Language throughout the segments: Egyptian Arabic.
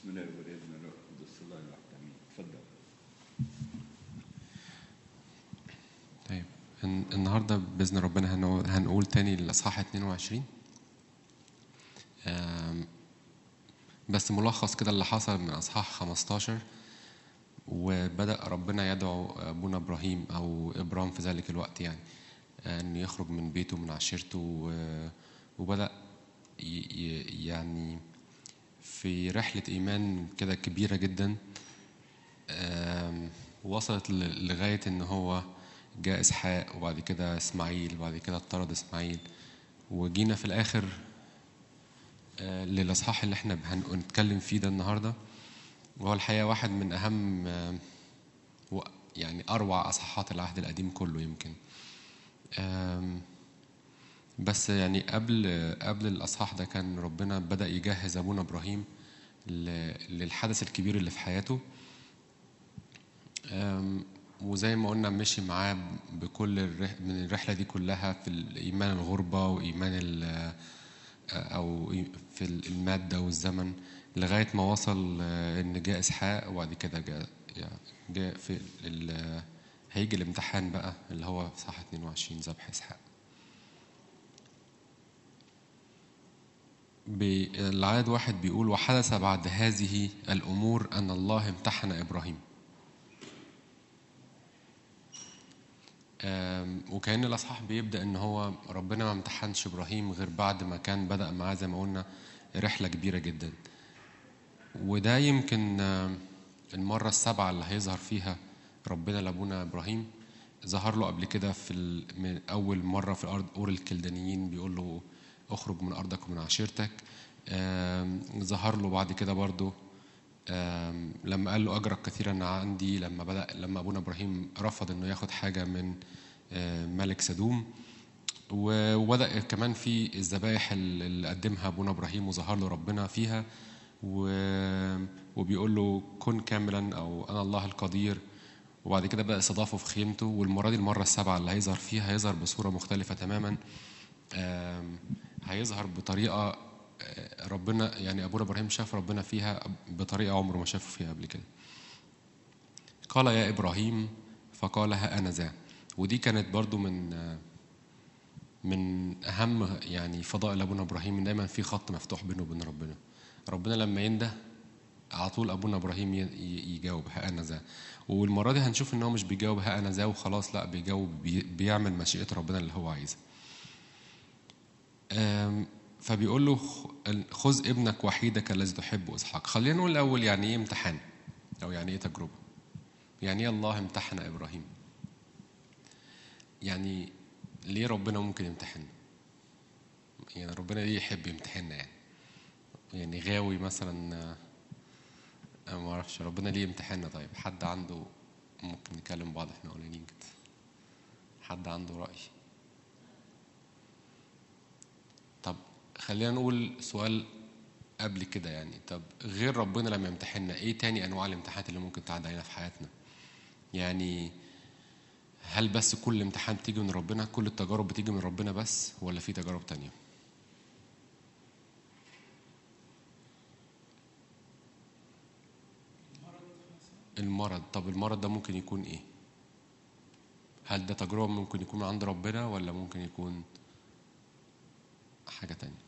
بسم الله والابن والروح القدس الله الواحد امين اتفضل طيب الن- النهارده باذن ربنا هنقول, هنقول تاني الاصحاح 22 آم، بس ملخص كده اللي حصل من اصحاح 15 وبدا ربنا يدعو ابونا ابراهيم او ابرام في ذلك الوقت يعني ان يخرج من بيته من عشيرته و- وبدا ي- ي- يعني في رحله ايمان كده كبيره جدا آم، وصلت ل- لغاية إن هو جاء إسحاق وبعد كده إسماعيل وبعد كده اطرد إسماعيل وجينا في الآخر آه، للأصحاح اللي إحنا هنتكلم فيه ده النهاردة وهو الحقيقة واحد من أهم آه، و- يعني أروع أصحاحات العهد القديم كله يمكن آم، بس يعني قبل قبل الأصحاح ده كان ربنا بدأ يجهز أبونا إبراهيم ل- للحدث الكبير اللي في حياته أم، وزي ما قلنا مشي معاه بكل الرح من الرحلة دي كلها في الإيمان الغربة وإيمان ال- أو في المادة والزمن لغاية ما وصل آه، إن جاء إسحاق وبعد كده جاء يعني جاء في ال- هيجي الامتحان بقى اللي هو في صح 22 ذبح إسحاق بي- العدد واحد بيقول وحدث بعد هذه الأمور أن الله امتحن إبراهيم آم، وكأن الأصحاح بيبدأ إن هو ربنا ما امتحنش إبراهيم غير بعد ما كان بدأ معاه زي ما قلنا رحلة كبيرة جدا وده يمكن آم، المرة السابعة اللي هيظهر فيها ربنا لأبونا إبراهيم ظهر له قبل كده في ال- من أول مرة في الأرض أور الكلدانيين بيقول له اخرج من أرضك ومن عشيرتك آم، ظهر له بعد كده برضه آم، لما قال له أجرك كثيرا عندي لما بدأ لما أبونا إبراهيم رفض إنه ياخد حاجة من آه، ملك سدوم و- وبدأ كمان في الذبائح اللي قدمها أبونا إبراهيم وظهر له ربنا فيها و- وبيقول له كن كاملا أو أنا الله القدير وبعد كده بقى استضافه في خيمته والمرة دي المرة السابعة اللي هيظهر فيها هيظهر بصورة مختلفة تماما آم، هيظهر بطريقة آه، ربنا يعني أبونا إبراهيم شاف ربنا فيها بطريقة عمره ما شافه فيها قبل كده قال يا إبراهيم فقال ها أنا ذا ودي كانت برضو من آه، من أهم يعني فضائل أبونا إبراهيم إن دايما في خط مفتوح بينه وبين ربنا ربنا لما ينده على طول أبونا إبراهيم ي- ي- يجاوب ها أنا ذا والمرة دي هنشوف إن هو مش بيجاوب ها أنا ذا وخلاص لا بيجاوب بي- بيعمل مشيئة ربنا اللي هو عايزها آم، فبيقول له خ- خذ ابنك وحيدك الذي تحبه اسحاق خلينا نقول الاول يعني ايه امتحان او يعني ايه تجربه يعني ايه الله امتحن ابراهيم يعني ليه ربنا ممكن يمتحننا يعني ربنا ليه يحب يمتحننا يعني يعني غاوي مثلا آه، انا ما اعرفش ربنا ليه يمتحننا طيب حد عنده ممكن نكلم بعض احنا قليلين كده حد عنده رأي طب خلينا نقول سؤال قبل كده يعني طب غير ربنا لما يمتحننا ايه تاني انواع الامتحانات اللي ممكن تعدي علينا في حياتنا يعني هل بس كل امتحان بتيجي من ربنا كل التجارب بتيجي من ربنا بس ولا في تجارب تانية المرض طب المرض ده ممكن يكون ايه هل ده تجربة ممكن يكون من عند ربنا ولا ممكن يكون حاجة تانية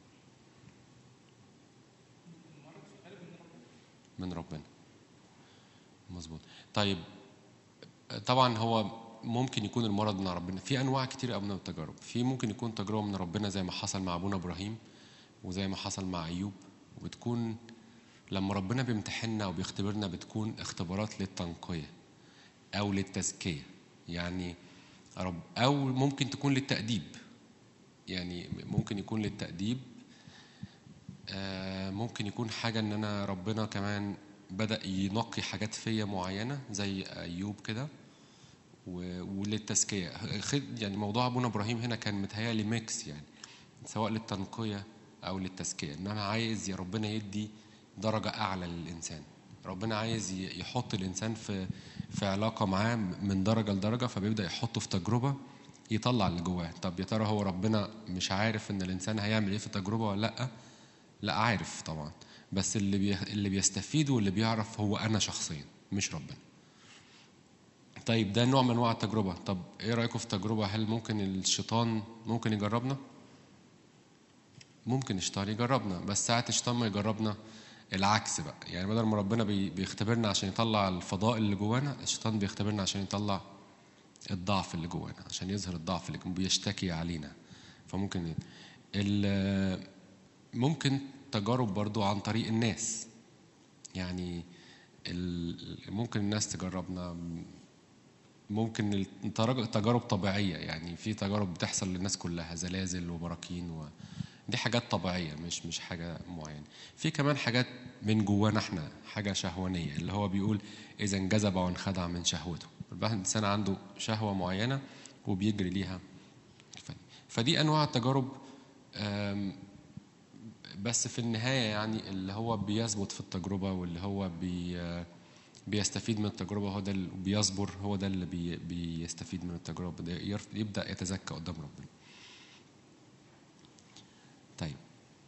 من ربنا مظبوط طيب طبعا هو ممكن يكون المرض من ربنا في انواع كتير قوي من التجارب في ممكن يكون تجربه من ربنا زي ما حصل مع ابونا ابراهيم وزي ما حصل مع ايوب وبتكون لما ربنا بيمتحننا او بيختبرنا بتكون اختبارات للتنقيه او للتزكيه يعني رب او ممكن تكون للتاديب يعني ممكن يكون للتاديب آه، ممكن يكون حاجة إن أنا ربنا كمان بدأ ينقي حاجات فيا معينة زي أيوب كده و- وللتزكية خد- يعني موضوع أبونا إبراهيم هنا كان متهيألي ميكس يعني سواء للتنقية أو للتزكية إن أنا عايز يا ربنا يدي درجة أعلى للإنسان ربنا عايز ي- يحط الإنسان في في علاقة معاه من درجة لدرجة فبيبدأ يحطه في تجربة يطلع اللي جواه طب يا ترى هو ربنا مش عارف إن الإنسان هيعمل إيه في التجربة ولا لأ لا عارف طبعا بس اللي بي... اللي بيستفيد واللي بيعرف هو انا شخصيا مش ربنا طيب ده نوع من انواع التجربه طب ايه رايكم في تجربه هل ممكن الشيطان ممكن يجربنا ممكن الشيطان يجربنا بس ساعة الشيطان ما يجربنا العكس بقى يعني بدل ما ربنا بي- بيختبرنا عشان يطلع الفضاء اللي جوانا الشيطان بيختبرنا عشان يطلع الضعف اللي جوانا عشان يظهر الضعف اللي جوانا بيشتكي علينا فممكن ال- ممكن تجارب برضو عن طريق الناس يعني ال- ممكن الناس تجربنا ممكن الترج- تجارب طبيعية يعني في تجارب بتحصل للناس كلها زلازل وبراكين و... دي حاجات طبيعية مش مش حاجة معينة في كمان حاجات من جوانا احنا حاجة شهوانية اللي هو بيقول إذا انجذب وانخدع من شهوته الإنسان عنده شهوة معينة وبيجري ليها فدي, فدي أنواع التجارب آم، بس في النهاية يعني اللي هو بيثبت في التجربة واللي هو بي بيستفيد من التجربة هو ده اللي بيصبر هو ده اللي بي بيستفيد من التجربة ده يرف- يبدأ يتزكى قدام ربنا طيب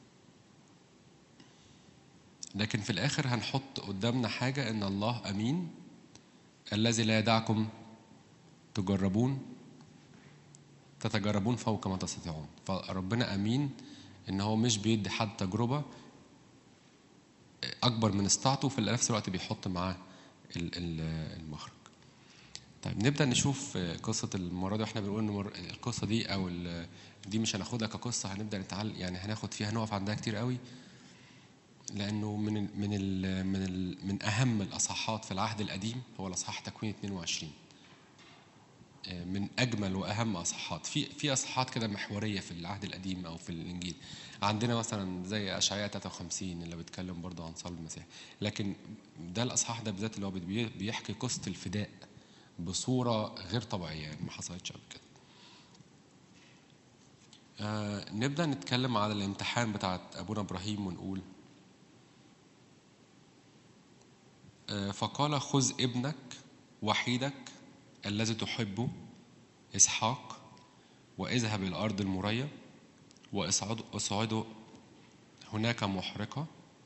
لكن في الآخر هنحط قدامنا حاجة إن الله أمين الذي لا يدعكم تجربون تتجربون فوق ما تستطيعون فربنا أمين إن هو مش بيدي حد تجربة أكبر من استطاعته في نفس الوقت بيحط معاه ال- ال- المخرج طيب نبدا نشوف قصه المره دي واحنا بنقول ان مر- القصه دي او ال- دي مش هناخدها كقصه هنبدا نتعلم يعني هناخد فيها نقف عندها كتير قوي لانه من ال من ال من ال من اهم الاصحاحات في العهد القديم هو الاصحاح تكوين 22 آه، من اجمل واهم اصحاحات في في اصحاحات كده محوريه في العهد القديم او في الانجيل عندنا مثلا زي اشعياء 53 اللي بيتكلم برضه عن صلب المسيح لكن ده الاصحاح ده بالذات اللي هو بي- بيحكي قصه الفداء بصوره غير طبيعيه يعني ما حصلتش قبل كده آه نبدا نتكلم على الامتحان بتاعت ابونا ابراهيم ونقول آه فقال خذ ابنك وحيدك الذي تحبه اسحاق واذهب الى الارض المريه واصعد اصعده هناك محرقه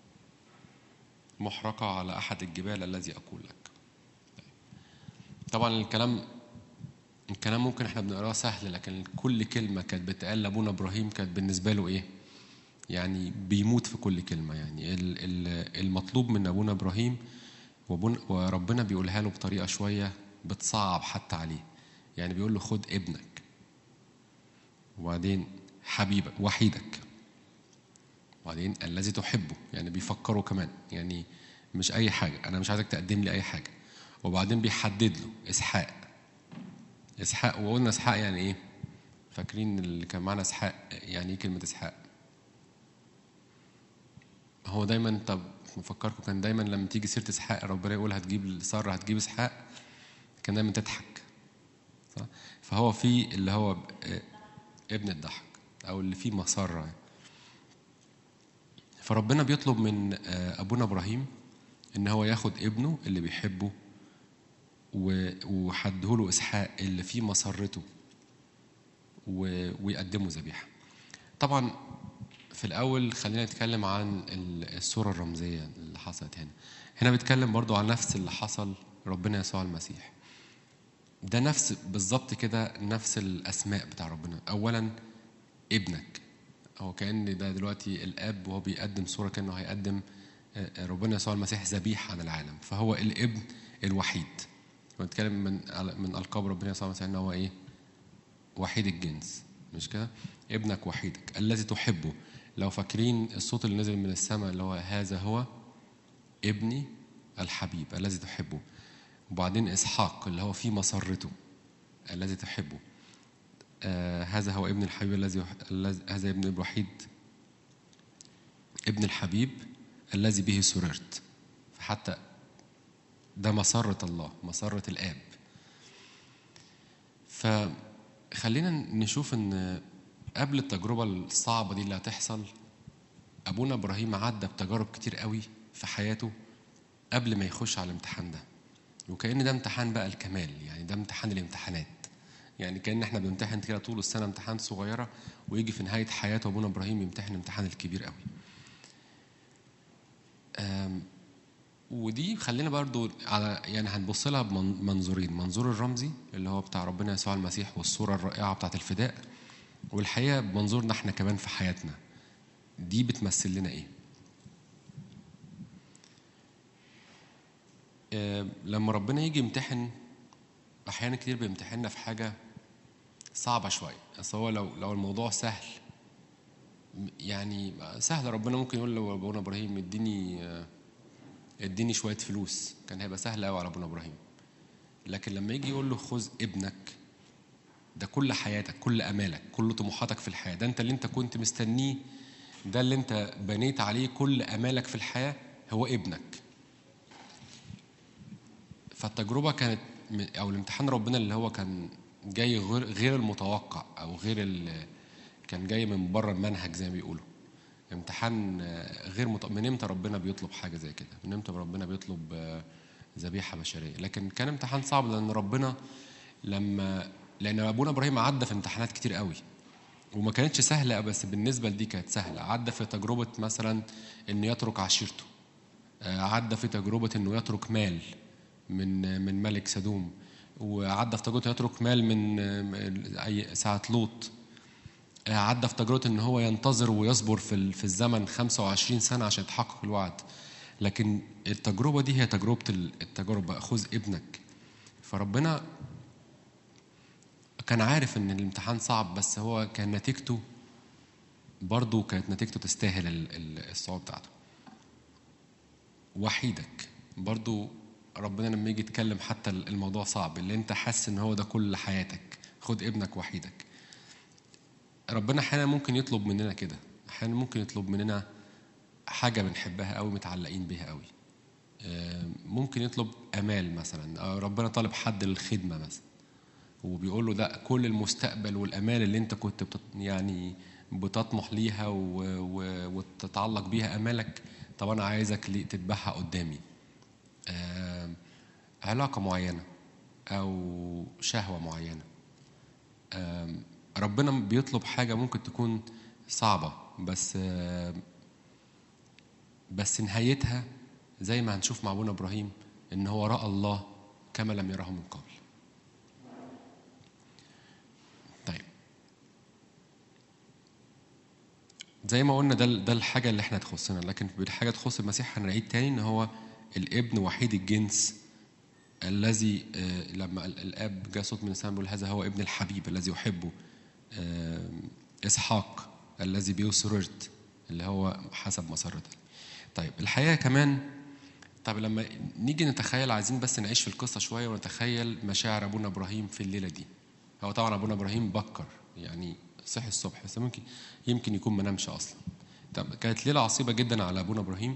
محرقه على احد الجبال الذي اقول لك طبعا الكلام الكلام ممكن احنا بنقراه سهل لكن كل كلمه كانت بتقال لابونا ابراهيم كانت بالنسبه له ايه؟ يعني بيموت في كل كلمه يعني ال- ال- المطلوب من ابونا ابراهيم وابونا وربنا بيقولها له بطريقه شويه بتصعب حتى عليه يعني بيقول له خد ابنك وبعدين حبيبك وحيدك وبعدين الذي تحبه يعني بيفكروا كمان يعني مش اي حاجه انا مش عايزك تقدم لي اي حاجه وبعدين بيحدد له اسحاق اسحاق وقلنا اسحاق يعني ايه فاكرين اللي كان معانا اسحاق يعني ايه كلمه اسحاق هو دايما طب مفكركم كان دايما لما تيجي سيره اسحاق ربنا يقول هتجيب ساره هتجيب اسحاق كان دايما تضحك صح فهو في اللي هو ب- ابن الضحك او اللي فيه مسره يعني. فربنا بيطلب من آه، ابونا ابراهيم ان هو ياخد ابنه اللي بيحبه و- وحده له اسحاق اللي فيه مسرته و- ويقدمه ذبيحه طبعا في الاول خلينا نتكلم عن ال- الصوره الرمزيه اللي حصلت هنا هنا بيتكلم برضو عن نفس اللي حصل ربنا يسوع المسيح ده نفس بالظبط كده نفس الاسماء بتاع ربنا اولا ابنك هو كان ده دلوقتي الاب وهو بيقدم صوره كانه هيقدم آه، آه، ربنا يسوع المسيح ذبيحه عن العالم فهو الابن الوحيد بنتكلم من على- من القاب ربنا يسوع المسيح ان هو ايه وحيد الجنس مش كده ابنك وحيدك الذي تحبه لو فاكرين الصوت اللي نزل من السماء اللي هو هذا هو ابني الحبيب الذي تحبه وبعدين اسحاق اللي هو في مسرته الذي تحبه آه هذا هو ابن الحبيب الذي يح- الذي- هذا ابن الوحيد ابن الحبيب الذي به سررت فحتى ده مسرة الله مسرة الآب فخلينا نشوف ان قبل التجربة الصعبة دي اللي هتحصل أبونا إبراهيم عدى بتجارب كتير قوي في حياته قبل ما يخش على الامتحان ده وكأن ده امتحان بقى الكمال يعني ده امتحان الامتحانات يعني كأن احنا بنمتحن كده طول السنة امتحان صغيرة ويجي في نهاية حياته أبونا إبراهيم يمتحن امتحان الكبير قوي ودي خلينا برضو على يعني هنبص لها بمنظورين منظور الرمزي اللي هو بتاع ربنا يسوع المسيح والصورة الرائعة بتاعت الفداء والحقيقة بمنظورنا احنا كمان في حياتنا دي بتمثل لنا ايه آه، لما ربنا يجي يمتحن احيانا كتير بيمتحننا في حاجه صعبه شويه اصل هو لو لو الموضوع سهل م- يعني سهل ربنا ممكن يقول له ابونا ابراهيم اديني آه، اديني شويه فلوس كان هيبقى سهل قوي على ابونا ابراهيم لكن لما يجي يقول له خذ ابنك ده كل حياتك كل امالك كل طموحاتك في الحياه ده انت اللي انت كنت مستنيه ده اللي انت بنيت عليه كل امالك في الحياه هو ابنك فالتجربه كانت م- او الامتحان ربنا اللي هو كان جاي غير غير المتوقع او غير ال- كان جاي من بره المنهج زي ما بيقولوا امتحان آه، غير مت... من امتى ربنا بيطلب حاجه زي كده من امتى ربنا بيطلب آه، ذبيحه بشريه لكن كان امتحان صعب لان ربنا لما لان ابونا ابراهيم عدى في امتحانات كتير قوي وما كانتش سهله بس بالنسبه لدي كانت سهله عدى في تجربه مثلا انه يترك عشيرته آه، عدى في تجربه انه يترك مال من من ملك سدوم وعدى في تجربه يترك مال من آه، اي ساعه لوط آه، عدى في تجربه ان هو ينتظر ويصبر في ال- في الزمن 25 سنه عشان يتحقق الوعد لكن التجربه دي هي تجربه ال- التجربه خذ ابنك فربنا كان عارف ان الامتحان صعب بس هو كان نتيجته برضه كانت نتيجته تستاهل ال- ال- الصعوبة بتاعته وحيدك برضه ربنا لما يجي يتكلم حتى الموضوع صعب اللي انت حاسس ان هو ده كل حياتك خد ابنك وحيدك ربنا احيانا ممكن يطلب مننا كده احيانا ممكن يطلب مننا حاجة بنحبها قوي متعلقين بيها قوي آه، ممكن يطلب امال مثلا أو ربنا طالب حد للخدمة مثلا وبيقول له ده كل المستقبل والامال اللي انت كنت بتط... يعني بتطمح ليها و... و... وتتعلق بيها امالك طب انا عايزك لي- تتبعها قدامي آه... علاقه معينه او شهوه معينه آه... ربنا بيطلب حاجه ممكن تكون صعبه بس آه... بس نهايتها زي ما هنشوف مع ابونا ابراهيم ان هو راى الله كما لم يره من قبل طيب زي ما قلنا ده ده الحاجه اللي احنا تخصنا لكن بالحاجه تخص المسيح هنعيد تاني ان هو الابن وحيد الجنس الذي آه، لما ال- الاب جاء صوت من السماء بيقول هذا هو ابن الحبيب الذي يحبه آه، اسحاق الذي به سررت اللي هو حسب مسرتي طيب الحقيقه كمان طب لما نيجي نتخيل عايزين بس نعيش في القصه شويه ونتخيل مشاعر ابونا ابراهيم في الليله دي هو طبعا ابونا ابراهيم بكر يعني صحي الصبح بس ممكن يمكن يكون ما نامش اصلا طب كانت ليله عصيبه جدا على ابونا ابراهيم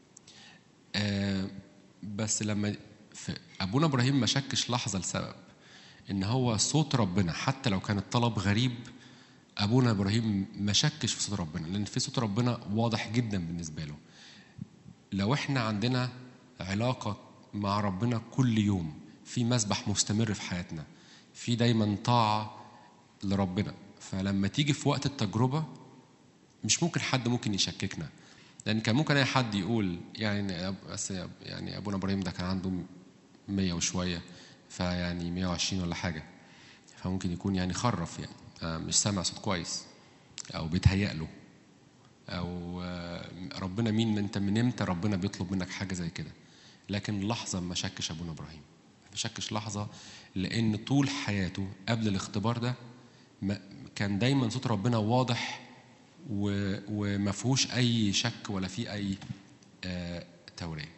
آه بس لما في ابونا ابراهيم ما شكش لحظه لسبب ان هو صوت ربنا حتى لو كان الطلب غريب ابونا ابراهيم ما شكش في صوت ربنا لان في صوت ربنا واضح جدا بالنسبه له لو احنا عندنا علاقة مع ربنا كل يوم في مسبح مستمر في حياتنا في دايما طاعة لربنا فلما تيجي في وقت التجربة مش ممكن حد ممكن يشككنا لأن كان ممكن أي حد يقول يعني بس يعني أبونا إبراهيم ده كان عنده مية وشوية فيعني 120 ولا حاجة فممكن يكون يعني خرف يعني آه، مش سامع صوت كويس أو بيتهيأ له او آه، ربنا مين انت من امتى ربنا بيطلب منك حاجه زي كده لكن لحظه ما شكش ابونا ابراهيم ما شكش لحظه لان طول حياته قبل الاختبار ده ما كان دايما صوت ربنا واضح و- وما فيهوش اي شك ولا فيه اي آه، توريه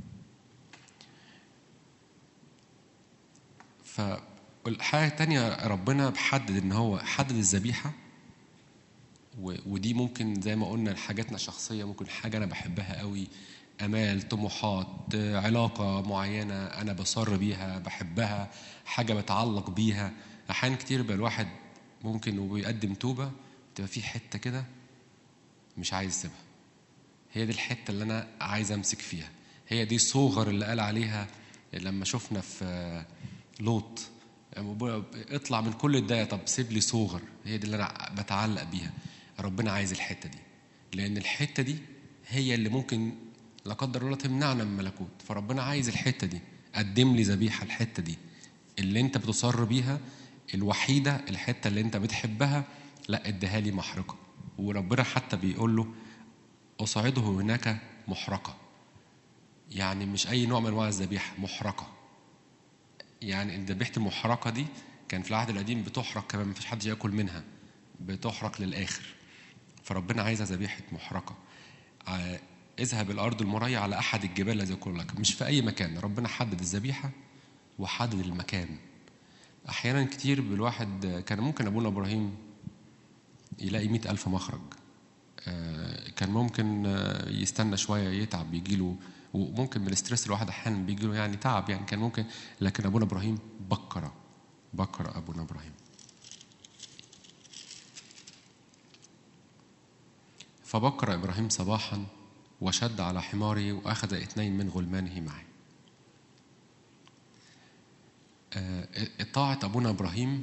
فالحاجه التانية ربنا حدد ان هو حدد الذبيحه و- ودي ممكن زي ما قلنا حاجاتنا الشخصيه ممكن حاجه انا بحبها قوي امال طموحات آه، علاقه معينه انا بصر بيها بحبها حاجه بتعلق بيها احيانا كتير بقى الواحد ممكن وبيقدم توبه تبقى في حته كده مش عايز يسيبها هي دي الحته اللي انا عايز امسك فيها هي دي صوغر اللي قال عليها لما شفنا في آه، لوط لما أبويا اطلع من كل الدايه طب سيب لي صوغر هي دي اللي انا بتعلق بيها ربنا عايز الحته دي لان الحته دي هي اللي ممكن لا قدر الله تمنعنا من الملكوت فربنا عايز الحته دي قدم لي ذبيحه الحته دي اللي انت بتصر بيها الوحيده الحته اللي انت بتحبها لا اديها لي محرقه وربنا حتى بيقول له اصعده هناك محرقه يعني مش اي نوع من انواع الذبيحه محرقه يعني ذبيحه المحرقه دي كان في العهد القديم بتحرق كمان مفيش حد ياكل منها بتحرق للاخر فربنا عايزها ذبيحه محرقه ع- اذهب الارض المرية على احد الجبال الذي يقول لك مش في اي مكان ربنا حدد الذبيحه وحدد المكان احيانا كتير الواحد كان ممكن ابونا ابراهيم يلاقي مئة ألف مخرج آه، كان ممكن آه، يستنى شوية يتعب يجيله وممكن من الاسترس الواحد أحيانا بيجيله يعني تعب يعني كان ممكن لكن أبونا إبراهيم بكر بكر أبونا إبراهيم فبكر إبراهيم صباحا وشد على حماره وأخذ اثنين من غلمانه معه آه، طاعة أبونا إبراهيم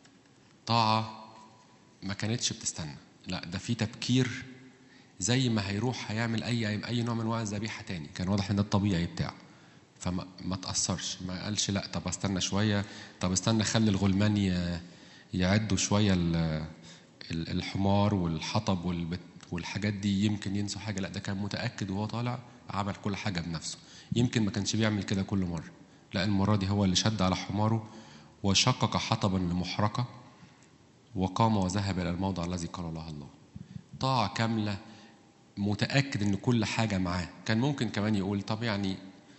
طاعة ما كانتش بتستنى لا ده في تبكير زي ما هيروح هيعمل اي اي نوع من انواع الذبيحه تاني كان واضح ان ده الطبيعي بتاعه فما ما تاثرش ما قالش لا طب استنى شويه طب استنى خلي الغلمان ي- يعدوا شويه ال- ال- الحمار والحطب والبت والحاجات دي يمكن ينسوا حاجه لا ده كان متاكد وهو طالع عمل كل حاجه بنفسه يمكن ما كانش بيعمل كده كل مره لا المره دي هو اللي شد على حماره وشقق حطبا لمحرقه وقام وذهب إلى الموضع الذي قال له الله طاعة كاملة متأكد إن كل حاجة معاه كان ممكن كمان يقول طب يعني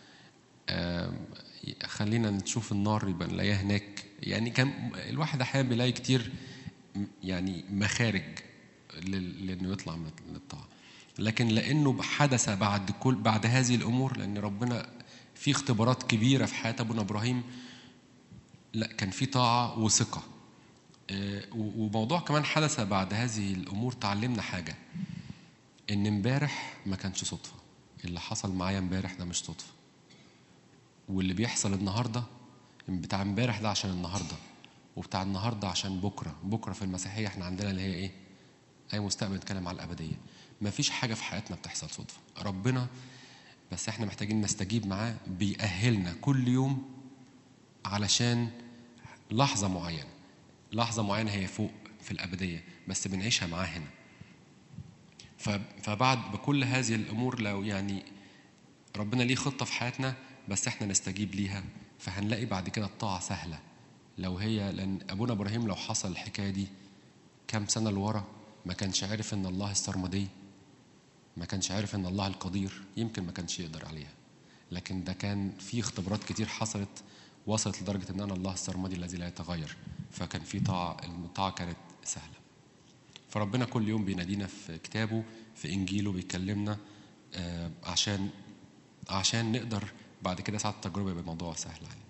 آم، خلينا نشوف النار يبقى نلاقيها هناك يعني كان الواحد أحيانا بيلاقي كتير م- يعني مخارج لل- لأنه يطلع من الطاعة لكن لأنه حدث بعد كل بعد هذه الأمور لأن ربنا في اختبارات كبيرة في حياة أبونا إبراهيم لا كان في طاعة وثقة آه، و- وموضوع كمان حدث بعد هذه الامور تعلمنا حاجه ان امبارح ما كانش صدفه اللي حصل معايا امبارح ده مش صدفه واللي بيحصل النهارده بتاع امبارح ده عشان النهارده وبتاع النهارده عشان بكره بكره في المسيحيه احنا عندنا اللي هي ايه اي مستقبل نتكلم على الابديه مفيش حاجه في حياتنا بتحصل صدفه ربنا بس احنا محتاجين نستجيب معاه بيأهلنا كل يوم علشان لحظة معينة لحظة معينة هي فوق في الأبدية بس بنعيشها معاه هنا ف- فبعد بكل هذه الأمور لو يعني ربنا ليه خطة في حياتنا بس احنا نستجيب ليها فهنلاقي بعد كده الطاعة سهلة لو هي لأن أبونا إبراهيم لو حصل الحكاية دي كام سنة لورا ما كانش عارف إن الله السرمدي ما كانش عارف إن الله القدير يمكن ما كانش يقدر عليها لكن ده كان في اختبارات كتير حصلت وصلت لدرجة إن أنا الله السرمدي الذي لا يتغير فكان في طاعة الطاعة كانت سهلة فربنا كل يوم بينادينا في كتابه في إنجيله بيكلمنا آه، عشان عشان نقدر بعد كده ساعة التجربة يبقى الموضوع سهل علينا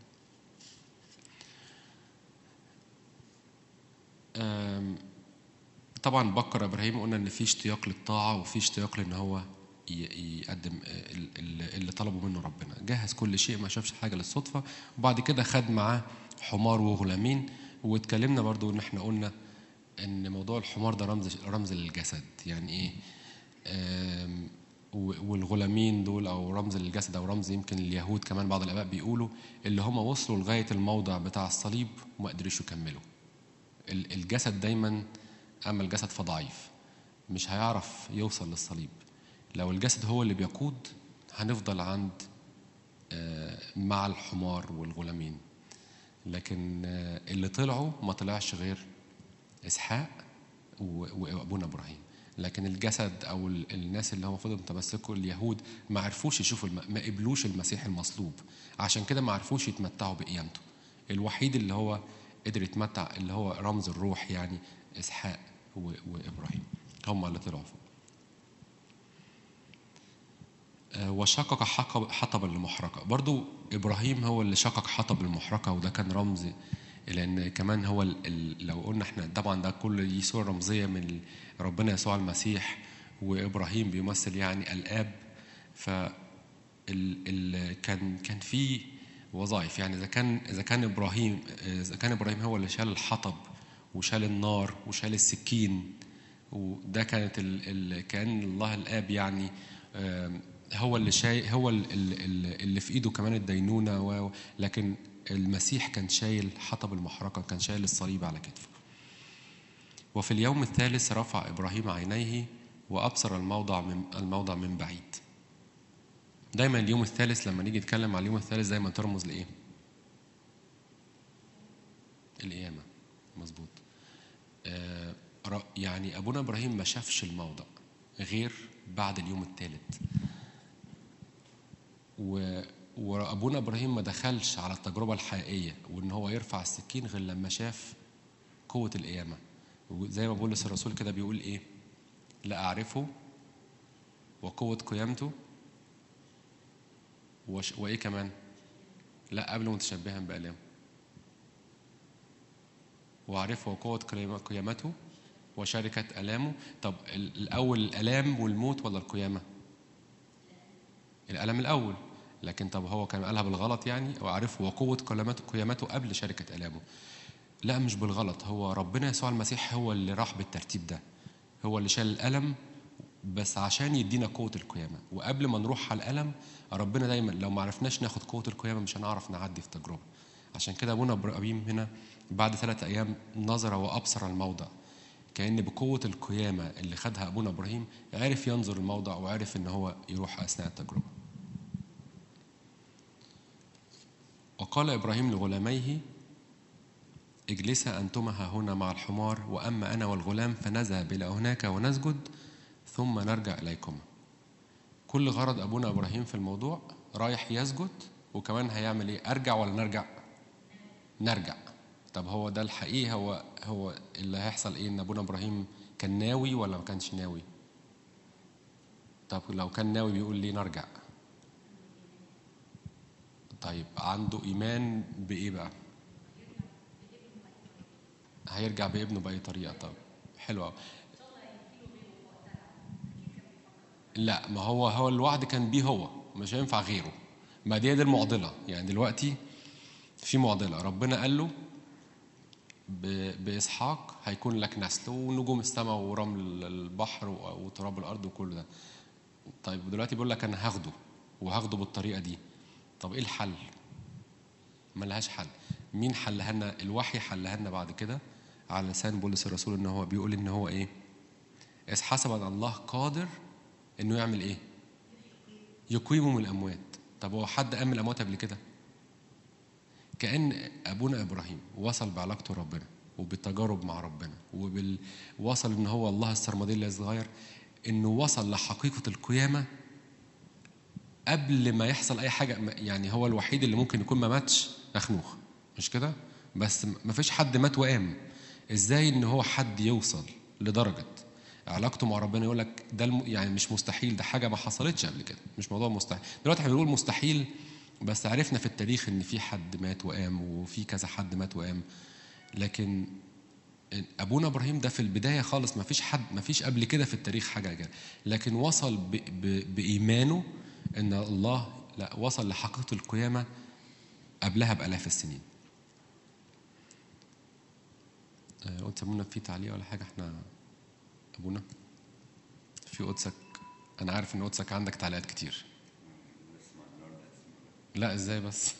آم، طبعا بكر ابراهيم قلنا ان في اشتياق للطاعه وفي اشتياق لان هو ي- يقدم ال- ال- اللي طلبه منه ربنا جهز كل شيء ما شافش حاجه للصدفه وبعد كده خد معاه حمار وغلامين واتكلمنا برضو ان احنا قلنا ان موضوع الحمار ده رمز رمز للجسد يعني ايه آم، و- والغلامين دول او رمز للجسد او رمز يمكن اليهود كمان بعض الاباء بيقولوا اللي هم وصلوا لغايه الموضع بتاع الصليب وما قدروش يكملوا ال- الجسد دايما اما الجسد فضعيف مش هيعرف يوصل للصليب لو الجسد هو اللي بيقود هنفضل عند آه، مع الحمار والغلامين لكن آه، اللي طلعوا ما طلعش غير اسحاق و- وابونا ابراهيم لكن الجسد او ال- الناس اللي هم فضلوا متمسكوا اليهود ما عرفوش يشوفوا الم... ما قبلوش المسيح المصلوب عشان كده ما عرفوش يتمتعوا بقيامته الوحيد اللي هو قدر يتمتع اللي هو رمز الروح يعني اسحاق و... وابراهيم هم اللي طلعوا فوق آه، وشقق حقب- حطبا لمحرقة برضو إبراهيم هو اللي شقق حطب للمحرقة وده كان رمز لأن كمان هو ال- ال- لو قلنا احنا طبعا ده كل دي صورة رمزية من ربنا يسوع المسيح وإبراهيم بيمثل يعني الآب ف ال ال كان كان في وظائف يعني إذا كان إذا كان إبراهيم إذا كان إبراهيم هو اللي شال الحطب وشال النار وشال السكين وده كانت ال ال كان الله الآب يعني آم، هو اللي شايل هو ال- ال- ال- اللي في ايده كمان الدينونه و... لكن المسيح كان شايل حطب المحرقه كان شايل الصليب على كتفه وفي اليوم الثالث رفع ابراهيم عينيه وابصر الموضع من الموضع من بعيد دايما اليوم الثالث لما نيجي نتكلم على اليوم الثالث دايما ترمز لايه القيامه مظبوط آه، ر- يعني ابونا ابراهيم ما شافش الموضع غير بعد اليوم الثالث و... وابونا ابراهيم ما دخلش على التجربه الحقيقيه وان هو يرفع السكين غير لما شاف قوه القيامه وزي ما بولس الرسول كده بيقول ايه لا اعرفه وقوه قيامته وش... وايه كمان لا قبل متشبها بالامه واعرفه وقوه قيام- قيامته وشركه الامه طب ال- الاول الالام والموت ولا القيامه الألم الأول لكن طب هو كان قالها بالغلط يعني وعرفه وقوة قيامته قيامته قبل شركة ألامه لا مش بالغلط هو ربنا يسوع المسيح هو اللي راح بالترتيب ده هو اللي شال الألم بس عشان يدينا قوة القيامة وقبل ما نروح على الألم ربنا دايما لو ما عرفناش ناخد قوة القيامة مش هنعرف نعدي في التجربة عشان كده أبونا إبراهيم هنا بعد ثلاثة أيام نظر وأبصر الموضع كأن بقوة القيامة اللي خدها أبونا إبراهيم عرف ينظر الموضع وعرف إن هو يروح أثناء التجربة وقال إبراهيم لغلاميه اجلسا أنتما ها هنا مع الحمار وأما أنا والغلام فنذهب إلى هناك ونسجد ثم نرجع إليكما كل غرض أبونا إبراهيم في الموضوع رايح يسجد وكمان هيعمل إيه أرجع ولا نرجع نرجع طب هو ده الحقيقي هو هو اللي هيحصل إيه إن أبونا إبراهيم كان ناوي ولا ما كانش ناوي طب لو كان ناوي بيقول ليه نرجع طيب عنده إيمان بإيه بقى؟ هيرجع بابنه بأي طريقة طب حلو أوي. لا ما هو هو الوعد كان بيه هو مش هينفع غيره ما دي دي المعضلة يعني دلوقتي في معضلة ربنا قال له ب- بإسحاق هيكون لك نسل ونجوم السماء ورمل البحر و- وتراب الأرض وكل ده طيب دلوقتي بيقول لك أنا هاخده وهاخده بالطريقة دي طب إيه الحل؟ ملهاش حل مين حلها لنا الوحي حلها لنا بعد كده على لسان بولس الرسول ان هو بيقول ان هو ايه اذ حسب ان الله قادر انه يعمل ايه يقيمه من الاموات طب هو حد قام من الاموات قبل كده كان ابونا ابراهيم وصل بعلاقته بربنا وبالتجارب مع ربنا وبال... وصل ان هو الله السرمدي الصغير انه وصل لحقيقه القيامه قبل ما يحصل اي حاجه يعني هو الوحيد اللي ممكن يكون ما ماتش اخنوخ مش كده بس ما فيش حد مات وقام ازاي ان هو حد يوصل لدرجه علاقته مع ربنا يقول لك ده الم... يعني مش مستحيل ده حاجه ما حصلتش قبل كده مش موضوع مستحيل دلوقتي احنا بنقول مستحيل بس عرفنا في التاريخ ان في حد مات وقام وفي كذا حد مات وقام لكن ابونا ابراهيم ده في البدايه خالص ما فيش حد ما فيش قبل كده في التاريخ حاجه كده لكن وصل ب... ب... بايمانه ان الله لا وصل لحقيقه القيامه قبلها بالاف السنين آه، قلت ابونا في تعليق ولا حاجه احنا ابونا في قدسك انا عارف ان قدسك عندك تعليقات كتير لا ازاي بس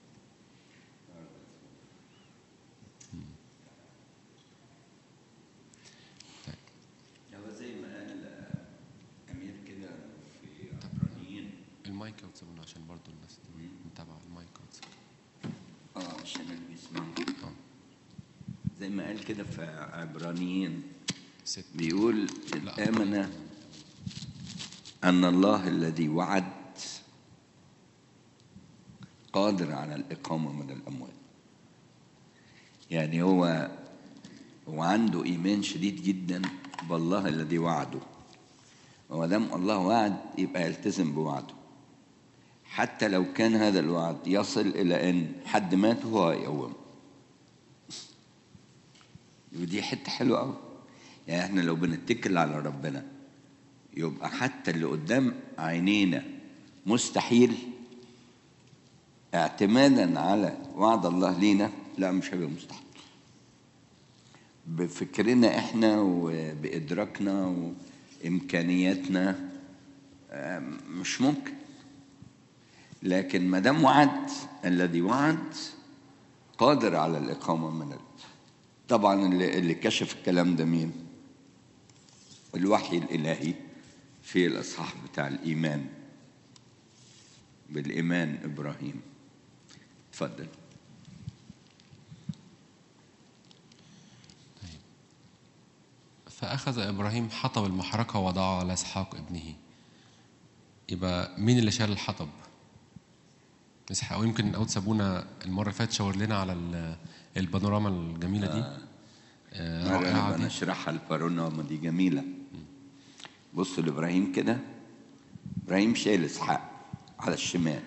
هو زي ما قال آه، امير كده في عبرانيين المايك يا قدس ابونا عشان برضو الناس متابعه المايك يا قدس اه عشان اللي بيسمعوا اه زي ما قال كده في عبرانيين ست بيقول لا. آمن أن الله الذي وعد قادر على الإقامة من الأموات يعني هو هو عنده إيمان شديد جدا بالله الذي وعده وما دام الله وعد يبقى يلتزم بوعده حتى لو كان هذا الوعد يصل إلى أن حد مات وهو يقوم ودي حته حلوه قوي يعني احنا لو بنتكل على ربنا يبقى حتى اللي قدام عينينا مستحيل اعتمادا على وعد الله لينا لا مش هيبقى مستحيل بفكرنا احنا وبادراكنا وامكانياتنا آم، مش ممكن لكن ما دام وعد الذي وعد قادر على الإقامة من ال... طبعا اللي, اللي كشف الكلام ده مين؟ الوحي الإلهي في الإصحاح بتاع الإيمان بالإيمان إبراهيم اتفضل فأخذ إبراهيم حطب المحرقة ووضعه على إسحاق ابنه يبقى مين اللي شال الحطب؟ إسحاق ويمكن أوت سابونا المرة اللي فاتت شاور لنا على ال- البانوراما الجميلة دي آه، مرة رائعة نبقى دي نشرحها البارونوما دي جميلة بص لإبراهيم كده إبراهيم شايل إسحاق على الشمال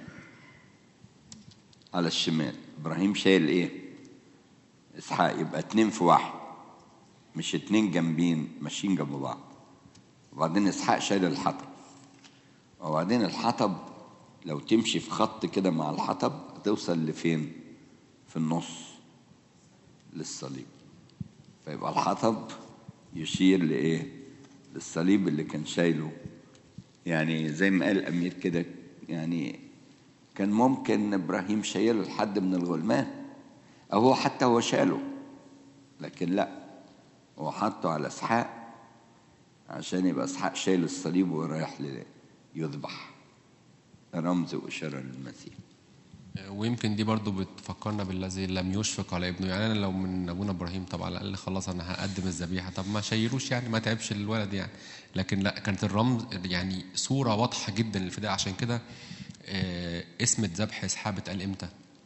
على الشمال إبراهيم شايل إيه؟ إسحاق يبقى اتنين في واحد مش اتنين جنبين ماشيين جنب بعض وبعدين إسحاق شايل الحطب وبعدين الحطب لو تمشي في خط كده مع الحطب توصل لفين؟ في النص للصليب فيبقى الحطب يشير لإيه؟ للصليب اللي كان شايله يعني زي ما قال أمير كده يعني كان ممكن إبراهيم شايله لحد من الغلمان أو هو حتى هو شاله لكن لا هو حطه على إسحاق عشان يبقى إسحاق شايل الصليب ورايح ل- يذبح رمز وإشارة للمسيح ويمكن دي برضو بتفكرنا بالذي لم يشفق على ابنه يعني انا لو من ابونا ابراهيم طب على الاقل خلاص انا هقدم الذبيحه طب ما شيلوش يعني ما تعبش الولد يعني لكن لا كانت الرمز يعني صوره واضحه جدا للفداء عشان كده آه، اسم ذبح اسحاق اتقال امتى؟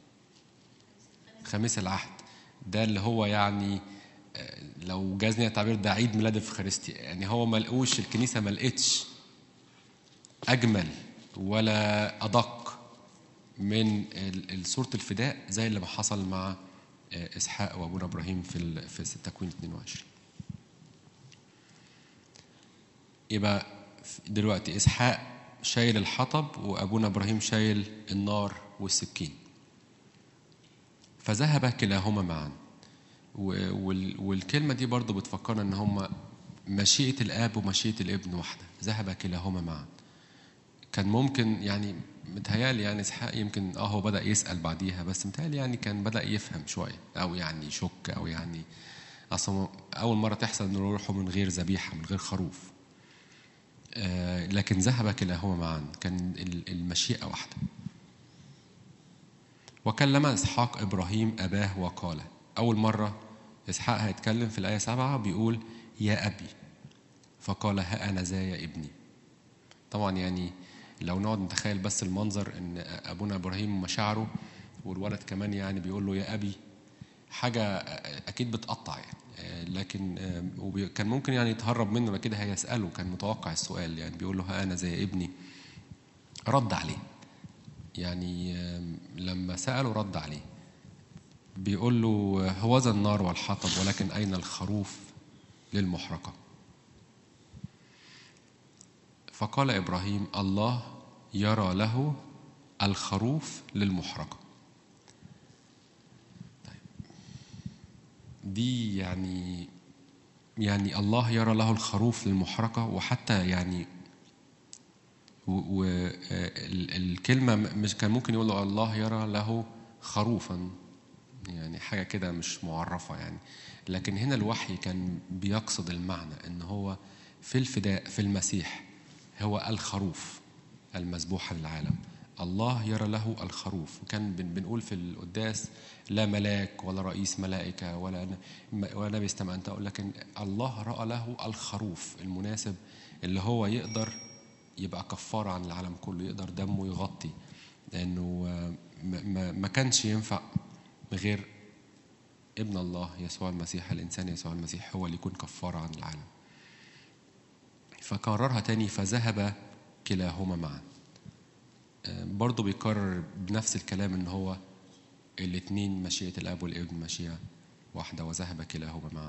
خميس العهد ده اللي هو يعني آه، لو جازني التعبير ده عيد ميلاد الفخارستي يعني هو ما لقوش الكنيسه ما لقتش اجمل ولا ادق من ال- ال- صورة الفداء زي اللي ما حصل مع آه، اسحاق وابونا ابراهيم في ال- في التكوين 22 يبقى دلوقتي اسحاق شايل الحطب وابونا ابراهيم شايل النار والسكين فذهب كلاهما معا و- وال- والكلمه دي برضو بتفكرنا ان هما مشيئه الاب ومشيئه الابن واحده ذهب كلاهما معا كان ممكن يعني متهيألي يعني اسحاق يمكن اه هو بدأ يسأل بعديها بس متهيألي يعني كان بدأ يفهم شوية أو يعني يشك أو يعني أصلا أول مرة تحصل إنه يروحوا من غير ذبيحة من غير خروف آه لكن ذهب كلاهما معا كان ال- المشيئة واحدة وكلم إسحاق إبراهيم أباه وقال أول مرة إسحاق هيتكلم في الآية سبعة بيقول يا أبي فقال ها أنا ذا يا ابني طبعا يعني لو نقعد نتخيل بس المنظر ان ابونا ابراهيم مشاعره والولد كمان يعني بيقول له يا ابي حاجه اكيد بتقطع يعني آه، لكن آه، وبي- كان ممكن يعني يتهرب منه لكن كده هيساله كان متوقع السؤال يعني بيقول له ها انا زي ابني رد عليه يعني آم، لما ساله رد عليه بيقول له هو ذا النار والحطب ولكن اين الخروف للمحرقه فقال ابراهيم الله يرى له الخروف للمحرقه طيب. دي يعني يعني الله يرى له الخروف للمحرقه وحتى يعني والكلمه مش كان ممكن يقول له الله يرى له خروفا يعني حاجه كده مش معرفه يعني لكن هنا الوحي كان بيقصد المعنى ان هو في الفداء في المسيح هو الخروف المذبوح للعالم الله يرى له الخروف كان بن- بنقول في القداس لا ملاك ولا رئيس ملائكة ولا ن- ولا نبي استمع أنت لكن الله رأى له الخروف المناسب اللي هو يقدر يبقى كفارة عن العالم كله يقدر دمه يغطي لأنه آه، ما- ما ما كانش ينفع غير ابن الله يسوع المسيح الإنسان يسوع المسيح هو اللي يكون كفارة عن العالم فكررها تاني فذهب كلاهما معا آه، برضه بيكرر بنفس الكلام ان هو الاثنين مشيئة الاب والابن مشيئة واحدة وذهب كلاهما معا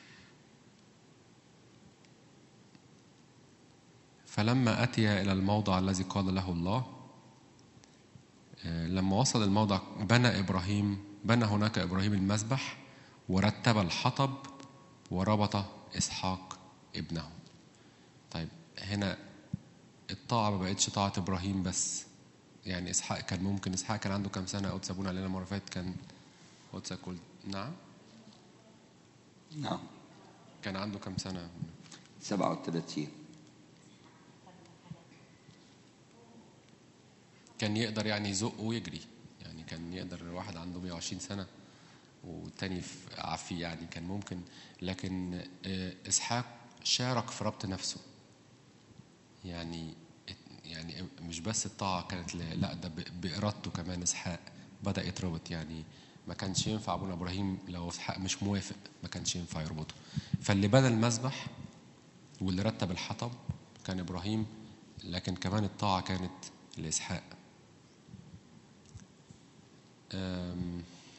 فلما أتي إلى الموضع الذي قال له الله آه، لما وصل الموضع بنى إبراهيم بنى هناك إبراهيم المذبح ورتب الحطب وربط إسحاق ابنه طيب هنا الطاعة ما بقتش طاعة إبراهيم بس يعني إسحاق كان ممكن إسحاق كان عنده كام سنة أو تسابون علينا المرة اللي فاتت كان قدسك قلت نعم نعم كان عنده كام سنة 37 كان يقدر يعني يزق ويجري يعني كان يقدر واحد عنده 120 سنة والتاني في عافية يعني كان ممكن لكن آه، إسحاق شارك في ربط نفسه يعني يعني مش بس الطاعة كانت ل- لا ده ب- بإرادته كمان إسحاق بدأ يتربط يعني ما كانش ينفع أبونا إبراهيم لو إسحاق مش موافق ما كانش ينفع يربطه فاللي بنى المذبح واللي رتب الحطب كان إبراهيم لكن كمان الطاعة كانت لإسحاق أم،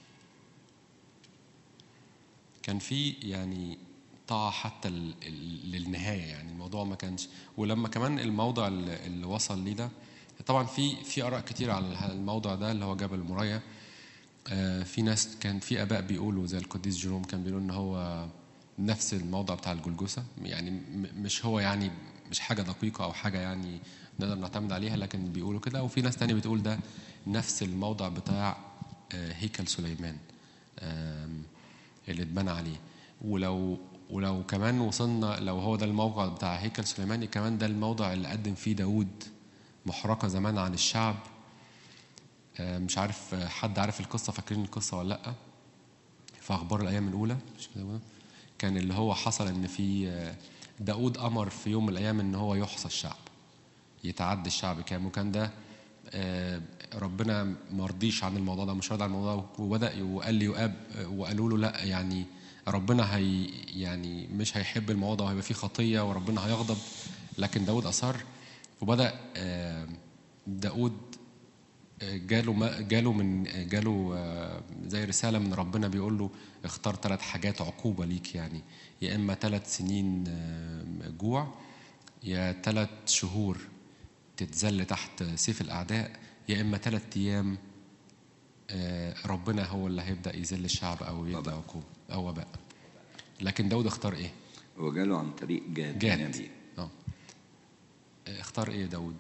كان في يعني طاعة حتى ال- ال- للنهاية يعني الموضوع ما كانش ولما كمان الموضع اللي اللي وصل ليه ده طبعا في في آراء كتير على الموضع ده اللي هو جبل المريا آه، في ناس كان في آباء بيقولوا زي القديس جيروم كان بيقولوا إن هو نفس الموضع بتاع الجلجوسة يعني م- مش هو يعني مش حاجة دقيقة أو حاجة يعني نقدر نعتمد عليها لكن بيقولوا كده وفي ناس تانية بتقول ده نفس الموضع بتاع آه، هيكل سليمان آم، اللي اتبنى عليه ولو ولو كمان وصلنا لو هو ده الموقع بتاع هيكل سليمان كمان ده الموضع اللي قدم فيه داود محرقة زمان عن الشعب آه، مش عارف آه، حد عارف القصة فاكرين القصة ولا لأ في أخبار الأيام الأولى مش كده بقى؟ كان اللي هو حصل إن في آه، داود أمر في يوم من الأيام إن هو يحصى الشعب يتعدى الشعب كام وكان ده آه، ربنا مرضيش عن الموضوع ده مش راضي عن الموضوع ده وبدا وقال لي يؤاب آه، وقالوا له لا يعني ربنا هي يعني مش هيحب الموضوع ده وهيبقى فيه خطيه وربنا هيغضب لكن داود اصر وبدا آه، داود آه، جاله ما- جاله من جاله آه، زي رساله من ربنا بيقول له اختار ثلاث حاجات عقوبه ليك يعني يا اما ثلاث سنين آه، جوع يا ثلاث شهور تتذل تحت سيف الأعداء يا إما ثلاث أيام آه، ربنا هو اللي هيبدأ يذل الشعب أو يبدأ عقوبة أو وباء لكن داود اختار إيه؟ هو جاله عن طريق جاد جاد النبي اه آه، اختار إيه داود؟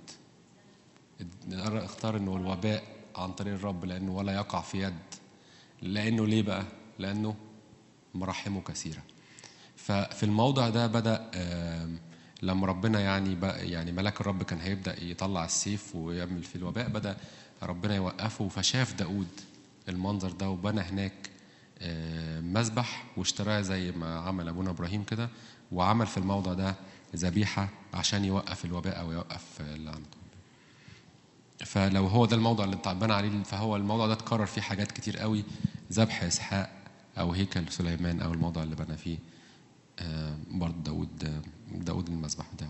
اختار إنه الوباء عن طريق الرب لأنه ولا يقع في يد لأنه ليه بقى؟ لأنه مراحمه كثيرة ففي الموضع ده بدأ آم، لما ربنا يعني بقى يعني ملاك الرب كان هيبدأ يطلع السيف ويعمل في الوباء بدأ ربنا يوقفه فشاف داود المنظر ده وبنى هناك آم، مذبح واشتراه زي ما عمل أبونا إبراهيم كده وعمل في الموضع ده ذبيحة عشان يوقف الوباء أو يوقف اللي عنده فلو هو ده الموضع اللي اتبنى عليه فهو الموضع ده اتكرر فيه حاجات كتير قوي ذبح اسحاق او هيكل سليمان او الموضع اللي بنى فيه آه، برضه داود آه، داود المذبح بتاعه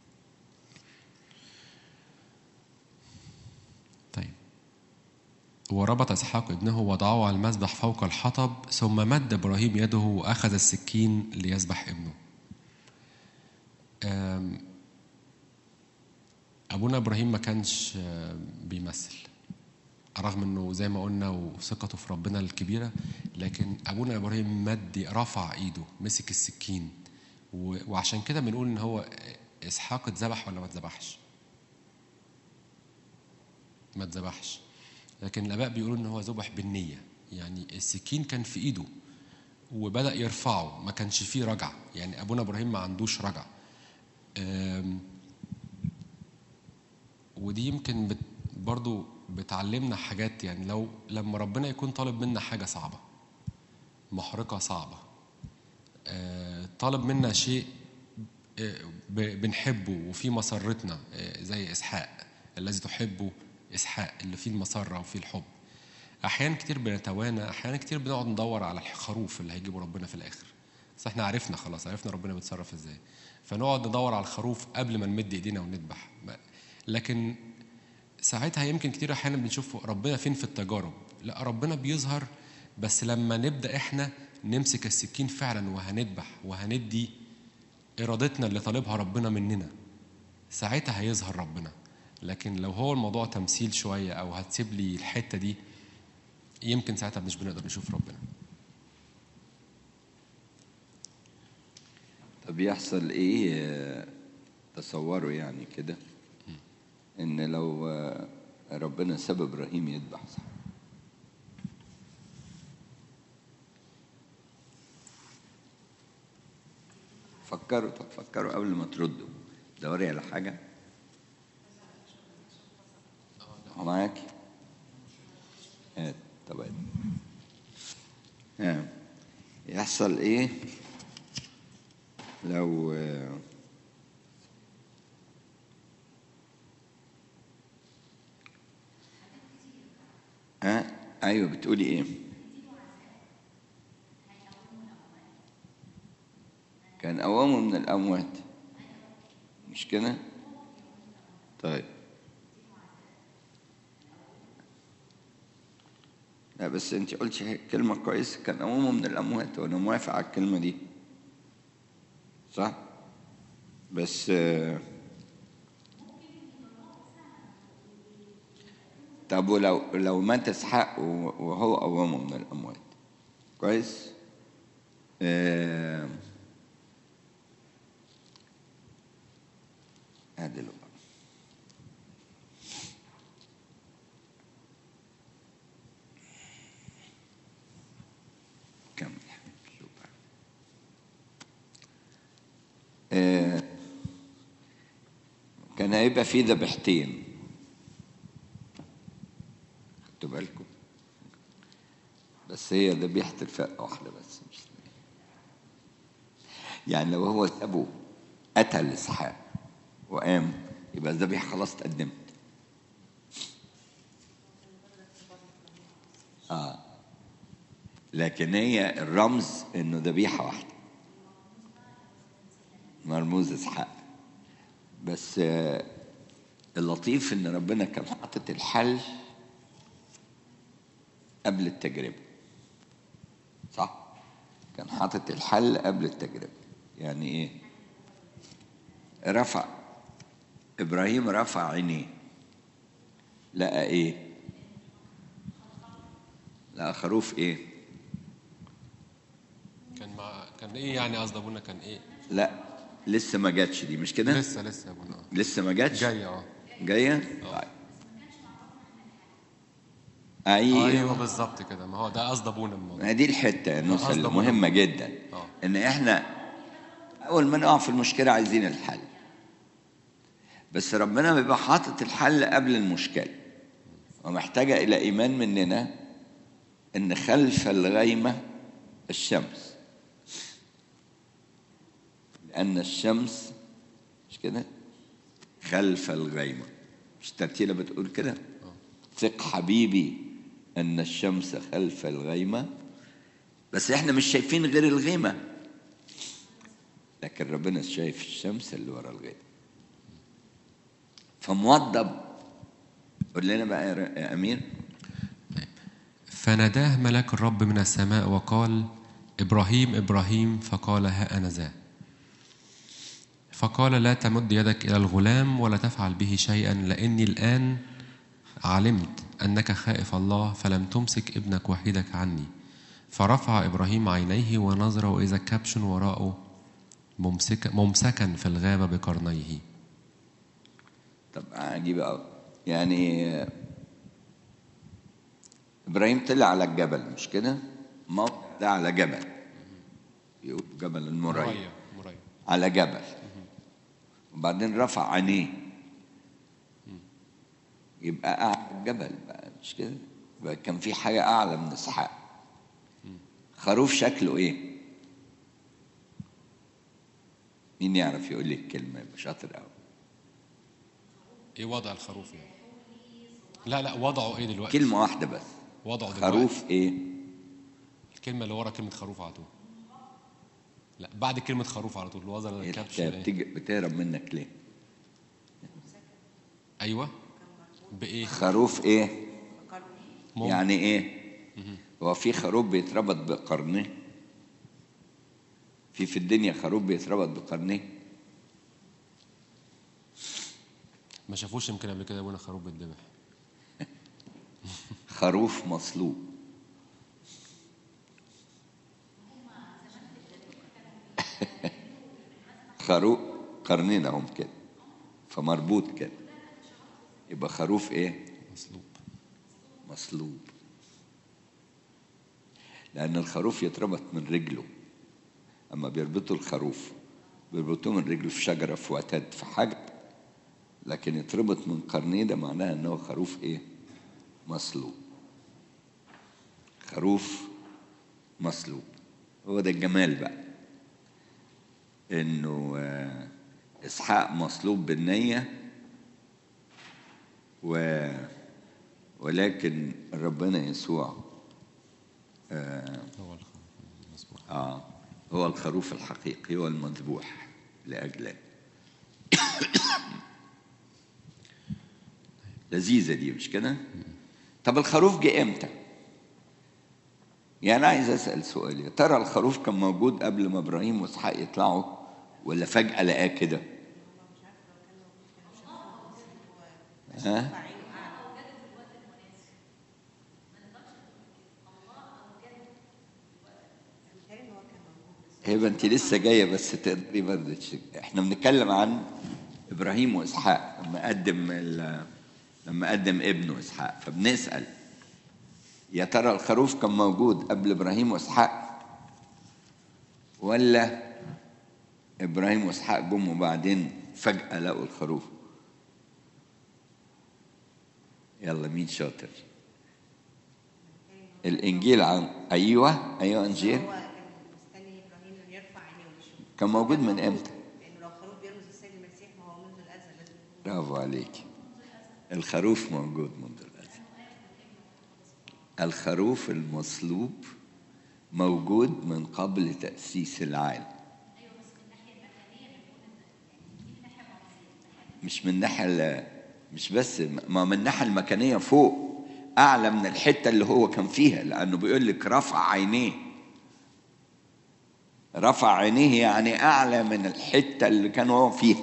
طيب وربط اسحاق ابنه وضعه على المذبح فوق الحطب ثم مد ابراهيم يده واخذ السكين ليذبح ابنه آم، ابونا ابراهيم ما كانش آه، بيمثل رغم انه زي ما قلنا وثقته في ربنا الكبيره لكن ابونا ابراهيم مد رفع ايده مسك السكين و- وعشان كده بنقول ان هو اسحاق اتذبح ولا ما اتذبحش ما اتذبحش لكن الاباء بيقولوا ان هو ذبح بالنيه يعني السكين كان في ايده وبدا يرفعه ما كانش فيه رجع يعني ابونا ابراهيم ما عندوش رجع أم، ودي يمكن بت برضو بتعلمنا حاجات يعني لو لما ربنا يكون طالب منا حاجة صعبة محرقة صعبة آه، طالب منا شيء آه، ب- بنحبه وفي مسرتنا آه، زي إسحاق الذي تحبه إسحاق اللي فيه المسرة وفيه الحب أحيانا كتير بنتوانى أحيانا كتير بنقعد ندور على الخروف اللي هيجيبه ربنا في الآخر بس احنا عرفنا خلاص عرفنا ربنا بيتصرف ازاي فنقعد ندور على الخروف قبل ما نمد ايدينا ونذبح ما- لكن ساعتها يمكن كتير احيانا بنشوف ربنا فين في التجارب لا ربنا بيظهر بس لما نبدا احنا نمسك السكين فعلا وهنذبح وهندي ارادتنا اللي طالبها ربنا مننا ساعتها هيظهر ربنا لكن لو هو الموضوع تمثيل شويه او هتسيب لي الحته دي يمكن ساعتها مش بنقدر نشوف ربنا طب يحصل ايه آه، تصوروا يعني كده ان لو آه، ربنا ساب ابراهيم يذبح صح فكروا طب فكروا قبل ما تردوا دوري على حاجه معاك هات طب هات. ها يحصل ايه لو آه، ها ايوه بتقولي ايه كان قوامه من الاموات مش كده طيب لا بس انت قلتي كلمة كويسة كان قوامه من الأموات وأنا موافق على الكلمة دي صح؟ بس آه، طب ولو لو مات اسحاق وهو قوامه من الأموات كويس؟ آه، ادي له بقى. كمل يا حبيبي شوف بقى. آه، كان هيبقى في ذبيحتين خدتوا بالكم بس هي ذبيحة الفئة واحدة بس مش اتنين. يعني لو هو سابه قتل اسحاق وقام يبقى الذبيحة خلاص اتقدمت اه لكن هي الرمز انه ذبيحة واحدة مرموز اسحاق بس آه، اللطيف ان ربنا كان حاطط الحل قبل التجربة صح كان حاطط الحل قبل التجربة يعني ايه رفع ابراهيم رفع عينيه لقى ايه لقى خروف ايه كان مع كان ايه يعني قصد ابونا كان ايه لا لسه ما جاتش دي مش كده لسه لسه يا ابونا لسه ما جاتش جايه اه جايه طيب ايوه ايوه بالظبط كده ما هو ده قصد ابونا الموضوع ما دي الحته النص قصد أبونا. المهمه جدا آه. ان احنا اول ما نقع في المشكله عايزين الحل بس ربنا بيبقى حاطط الحل قبل المشكله ومحتاجه الى ايمان مننا ان خلف الغيمه الشمس لان الشمس مش كده خلف الغيمه مش الترتيله بتقول كده ثق حبيبي ان الشمس خلف الغيمه بس احنا مش شايفين غير الغيمه لكن ربنا شايف الشمس اللي ورا الغيمه فموضب قول لنا بقى يا ر- يا امير فناداه ملاك الرب من السماء وقال ابراهيم ابراهيم فقال ها انا ذا فقال لا تمد يدك الى الغلام ولا تفعل به شيئا لاني الان علمت انك خائف الله فلم تمسك ابنك وحيدك عني فرفع ابراهيم عينيه ونظر واذا كبش وراءه ممسك ممسكا في الغابه بقرنيه طب عجيب قوي يعني آه، ابراهيم طلع على الجبل مش كده موقع ده على جبل يقول جبل المريا مريا مريا على جبل وبعدين رفع عينيه يبقى اعلى الجبل بقى مش كده يبقى كان في حاجه اعلى من اسحاق خروف شكله ايه مين يعرف يقول لي الكلمه يبقى شاطر قوي ايه وضع الخروف يعني لا لا وضعه ايه دلوقتي كلمه واحده بس وضعه دلوقتي خروف ايه الكلمه اللي ورا كلمه خروف على طول لا بعد كلمه خروف على طول الوزر إيه الكبش الحكاية؟ إيه؟ بتج- بتهرب منك ليه ايوه بايه خروف ايه مم. يعني ايه هو في خروف بيتربط بقرنيه في في الدنيا خروف بيتربط بقرنيه ما شافوش يمكن قبل كده ابونا خروف بيتذبح خروف مصلوب خروف قرنين اهم كده فمربوط كده يبقى خروف ايه مصلوب مصلوب لأن الخروف يتربط من رجله أما بيربطوا الخروف بيربطوه من رجله في شجرة في وتد في حاجة لكن يتربط من قرنيه ده معناها إنه خروف إيه؟ مصلوب خروف مصلوب هو ده الجمال بقى إنه آه، إسحاق مصلوب بالنية و ولكن ربنا يسوع هو الخروف المذبوح آه هو الخروف الحقيقي هو المذبوح لأجله لذيذة دي مش كده؟ طب الخروف جه امتى؟ يعني أنا عايز أسأل سؤال يا ترى الخروف كان موجود قبل ما إبراهيم وإسحاق يطلعوا ولا فجأة لقاه كده؟ ها؟ هيبقى انت لسه جايه بس تقدري برضه تشك- احنا بنتكلم عن ابراهيم واسحاق لما قدم ال- لما قدم ابنه اسحاق فبنسال يا ترى الخروف كان موجود قبل ابراهيم واسحاق ولا ابراهيم واسحاق جم وبعدين فجاه لقوا الخروف يلا مين شاطر الانجيل عن ايوه ايوه انجيل هو كان مستني ابراهيم انه يرفع عينيه ويشوف كان موجود من امتى لانه لو خروف بيرمز السيد المسيح ما هو منذ الازل لازم يكون برافو عليك الخروف موجود منذ الأزل الخروف المصلوب موجود من قبل تأسيس العالم مش من الناحية ال- مش بس ما من الناحية المكانية فوق أعلى من الحتة اللي هو كان فيها لأنه بيقول لك رفع عينيه رفع عينيه يعني أعلى من الحتة اللي كان هو فيها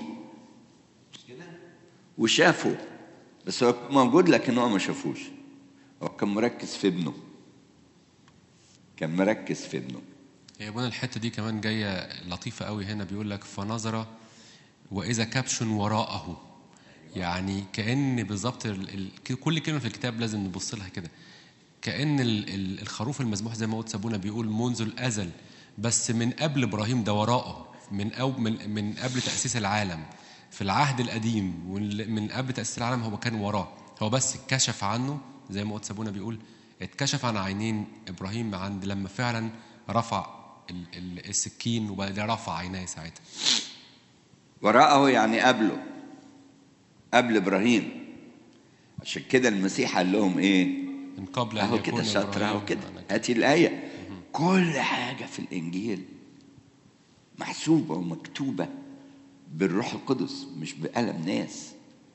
وشافه بس هو كان موجود لكن هو ما شافوش هو كان مركز في ابنه كان مركز في ابنه هي بنا الحته دي كمان جايه لطيفه قوي هنا بيقول لك فنظر واذا كبش وراءه يعني كان بالظبط ال- ال- كل كلمه في الكتاب لازم نبص لها كده كان ال- ال- الخروف المذبوح زي ما قلت سابونا بيقول منذ الازل بس من قبل ابراهيم ده وراءه من أو من من قبل تاسيس العالم في العهد القديم وال- من قبل تاسيس العالم هو كان وراه هو بس اتكشف عنه زي ما قلت سابونا بيقول اتكشف عن عينين ابراهيم عند لما فعلا رفع ال- ال- السكين وبعدين رفع عينيه ساعتها وراءه يعني قبله قبل ابراهيم عشان كده المسيح قال لهم ايه من قبل ان اهو يكون كده شاطر إبراهيم اهو كده أنا هاتي الايه كل حاجه في الانجيل محسوبه ومكتوبه بالروح القدس مش بقلم ناس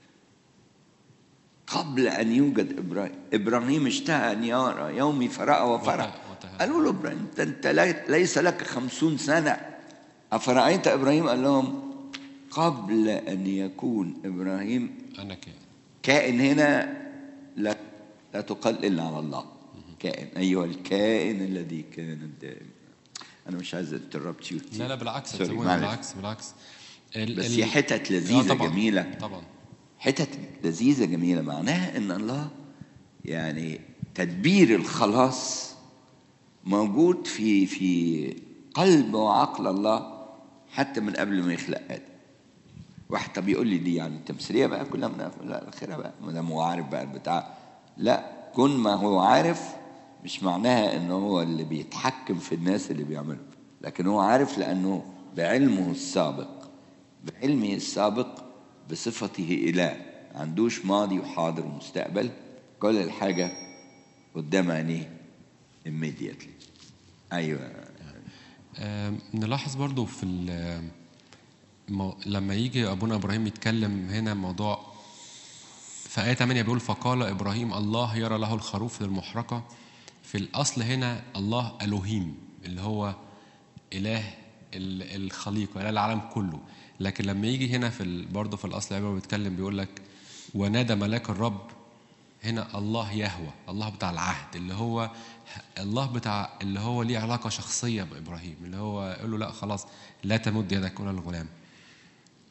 قبل ان يوجد ابراهيم ابراهيم اشتهى ان يرى يومي فراى وفرح وت- وتهاب. قالوا له ابراهيم انت, انت لي- ليس لك خمسون سنه افرايت ابراهيم قال لهم قبل ان يكون ابراهيم انا كده كائن هنا لا لا تقال الا على الله كائن ايها الكائن الذي كان دائما انا مش عايز انتربت يو لا لا بالعكس سوري سابونا معلش بالعكس بالعكس ال- بس ال- هي حتت آه لذيذه طبعاً، جميله طبعا حتت لذيذه جميله معناها ان الله يعني تدبير الخلاص موجود في في قلب وعقل الله حتى من قبل ما يخلق ادم واحد طب يقول لي دي يعني تمثيليه بقى كلها من لا اخرها بقى ما دام هو عارف بقى البتاع لا كون ما هو عارف مش معناها ان هو اللي بيتحكم في الناس اللي بيعملوا لكن هو عارف لانه بعلمه السابق بعلمه السابق بصفته اله ما عندوش ماضي وحاضر ومستقبل كل الحاجه قدام عينيه immediately ايوه آم، نلاحظ برضو في ال- مو- لما يجي ابونا ابراهيم يتكلم هنا موضوع في آية 8 بيقول فقال إبراهيم الله يرى له الخروف للمحرقة في الأصل هنا الله ألوهيم اللي هو إله ال- الخليقة إله العالم كله لكن لما يجي هنا في ال- برضه في الأصل العبري بيتكلم بيقول لك ونادى ملاك الرب هنا الله يهوى الله بتاع العهد اللي هو الله بتاع اللي هو ليه علاقة شخصية بإبراهيم اللي هو يقول له لا خلاص لا تمد يدك ولا الغلام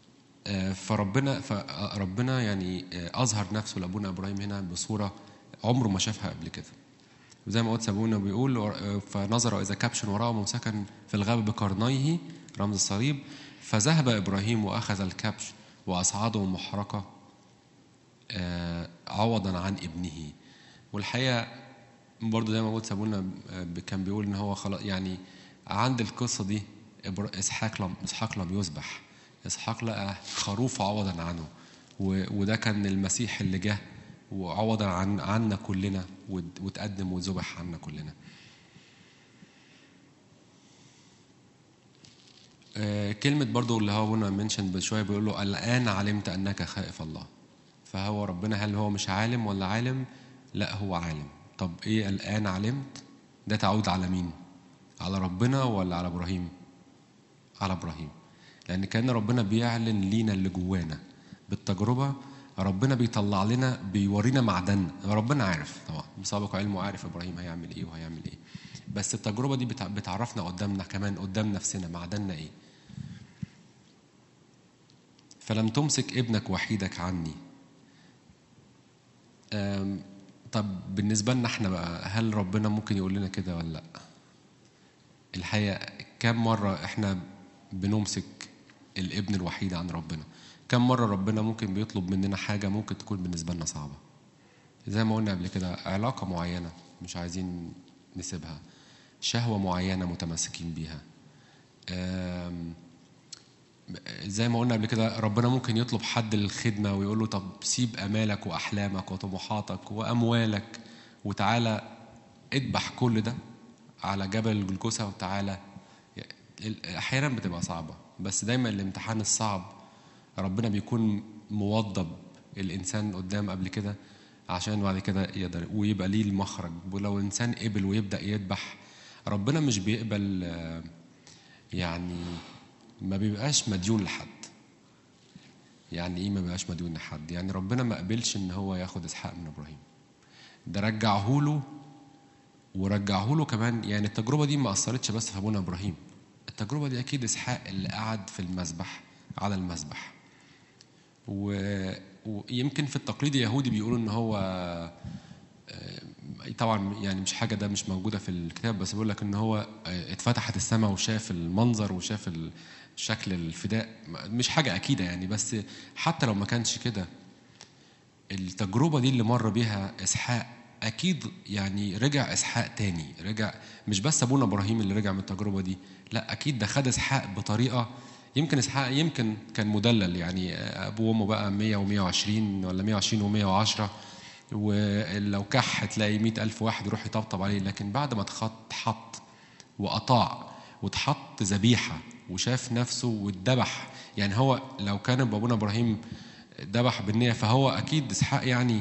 آه، فربنا فربنا يعني آه، اظهر نفسه لابونا ابراهيم هنا بصوره عمره ما شافها قبل كده وزي ما قلت ابونا بيقول آه، فنظر اذا كبش وراه ممسكا في الغابه بقرنيه رمز الصليب فذهب ابراهيم واخذ الكبش واصعده محرقه آه، عوضا عن ابنه والحقيقه برضه زي ما قلت ابونا آه، كان بيقول ان هو خلاص يعني عند القصه دي إبر- اسحاق لم اسحاق لم يذبح اسحاق لقى خروف عوضا عنه و- وده كان المسيح اللي جه وعوضا عن عنا كلنا وت- وتقدم وذبح عنا كلنا آه، كلمة برضو اللي هو ابونا منشن بشوية بيقول له الآن علمت أنك خائف الله فهو ربنا هل هو مش عالم ولا عالم لا هو عالم طب ايه الآن علمت ده تعود على مين على ربنا ولا على إبراهيم على إبراهيم لأن كان ربنا بيعلن لينا اللي جوانا بالتجربة ربنا بيطلع لنا بيورينا معدن ربنا عارف طبعا بسابق علمه عارف إبراهيم هيعمل إيه وهيعمل إيه بس التجربة دي بتع- بتعرفنا قدامنا كمان قدام نفسنا معدننا إيه فلم تمسك ابنك وحيدك عني أم، طب بالنسبة لنا احنا بقى هل ربنا ممكن يقول لنا كده ولا لا الحقيقة كم مرة احنا بنمسك الابن الوحيد عن ربنا كم مرة ربنا ممكن بيطلب مننا حاجة ممكن تكون بالنسبة لنا صعبة زي ما قلنا قبل كده علاقة معينة مش عايزين نسيبها شهوة معينة متمسكين بيها أم، زي ما قلنا قبل كده ربنا ممكن يطلب حد للخدمة ويقول له طب سيب أمالك وأحلامك وطموحاتك وأموالك وتعالى اذبح كل ده على جبل الجلجوسة وتعالى أحيانا بتبقى صعبة بس دايما الامتحان الصعب ربنا بيكون موضب الإنسان قدام قبل كده عشان بعد كده يقدر ويبقى ليه المخرج ولو الإنسان قبل ويبدأ يذبح ربنا مش بيقبل آه، يعني ما بيبقاش مديون لحد يعني ايه ما بيبقاش مديون لحد يعني ربنا ما قبلش ان هو ياخد اسحاق من ابراهيم ده رجعه له ورجعه له كمان يعني التجربه دي ما اثرتش بس في ابونا ابراهيم التجربه دي اكيد اسحاق اللي قعد في المذبح على المذبح و... ويمكن في التقليد اليهودي بيقولوا ان هو آه، طبعا يعني مش حاجه ده مش موجوده في الكتاب بس بيقول لك ان هو آه، اتفتحت السماء وشاف المنظر وشاف ال- شكل الفداء مش حاجه اكيده يعني بس حتى لو ما كانش كده التجربه دي اللي مر بيها اسحاق اكيد يعني رجع اسحاق تاني رجع مش بس ابونا ابراهيم اللي رجع من التجربه دي لا اكيد ده خد اسحاق بطريقه يمكن اسحاق يمكن كان مدلل يعني ابوه وامه بقى 100 و120 ولا 120 و110 ولو كح تلاقي 100 ألف واحد يروح يطبطب عليه لكن بعد ما اتخط حط وأطاع واتحط ذبيحة وشاف نفسه واتذبح يعني هو لو كان ابونا ابراهيم ذبح بالنية فهو اكيد اسحاق يعني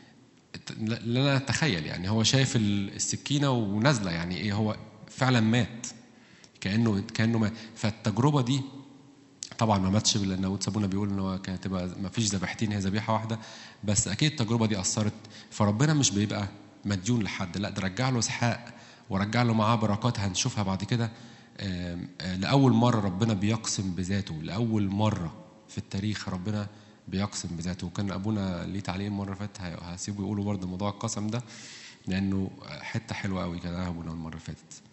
لا لا اتخيل يعني هو شايف السكينه ونازله يعني ايه هو فعلا مات كانه كانه مات فالتجربه دي طبعا ما ماتش لان داود سابونا بيقول ان هو كانت تبقى ما فيش ذبيحتين هي ذبيحه واحده بس اكيد التجربه دي اثرت فربنا مش بيبقى مديون لحد لا ده رجع له اسحاق ورجع له معاه بركات هنشوفها بعد كده آم، آه، لاول مره ربنا بيقسم بذاته لاول مره في التاريخ ربنا بيقسم بذاته وكان ابونا ليه تعليق المره اللي فاتت ه- هسيبه يقوله برضه موضوع القسم ده لانه حته حلوه قوي كان ابونا المره اللي فاتت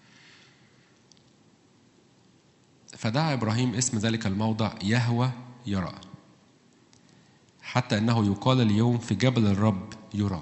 فدعا ابراهيم اسم ذلك الموضع يهوى يرى حتى انه يقال اليوم في جبل الرب يرى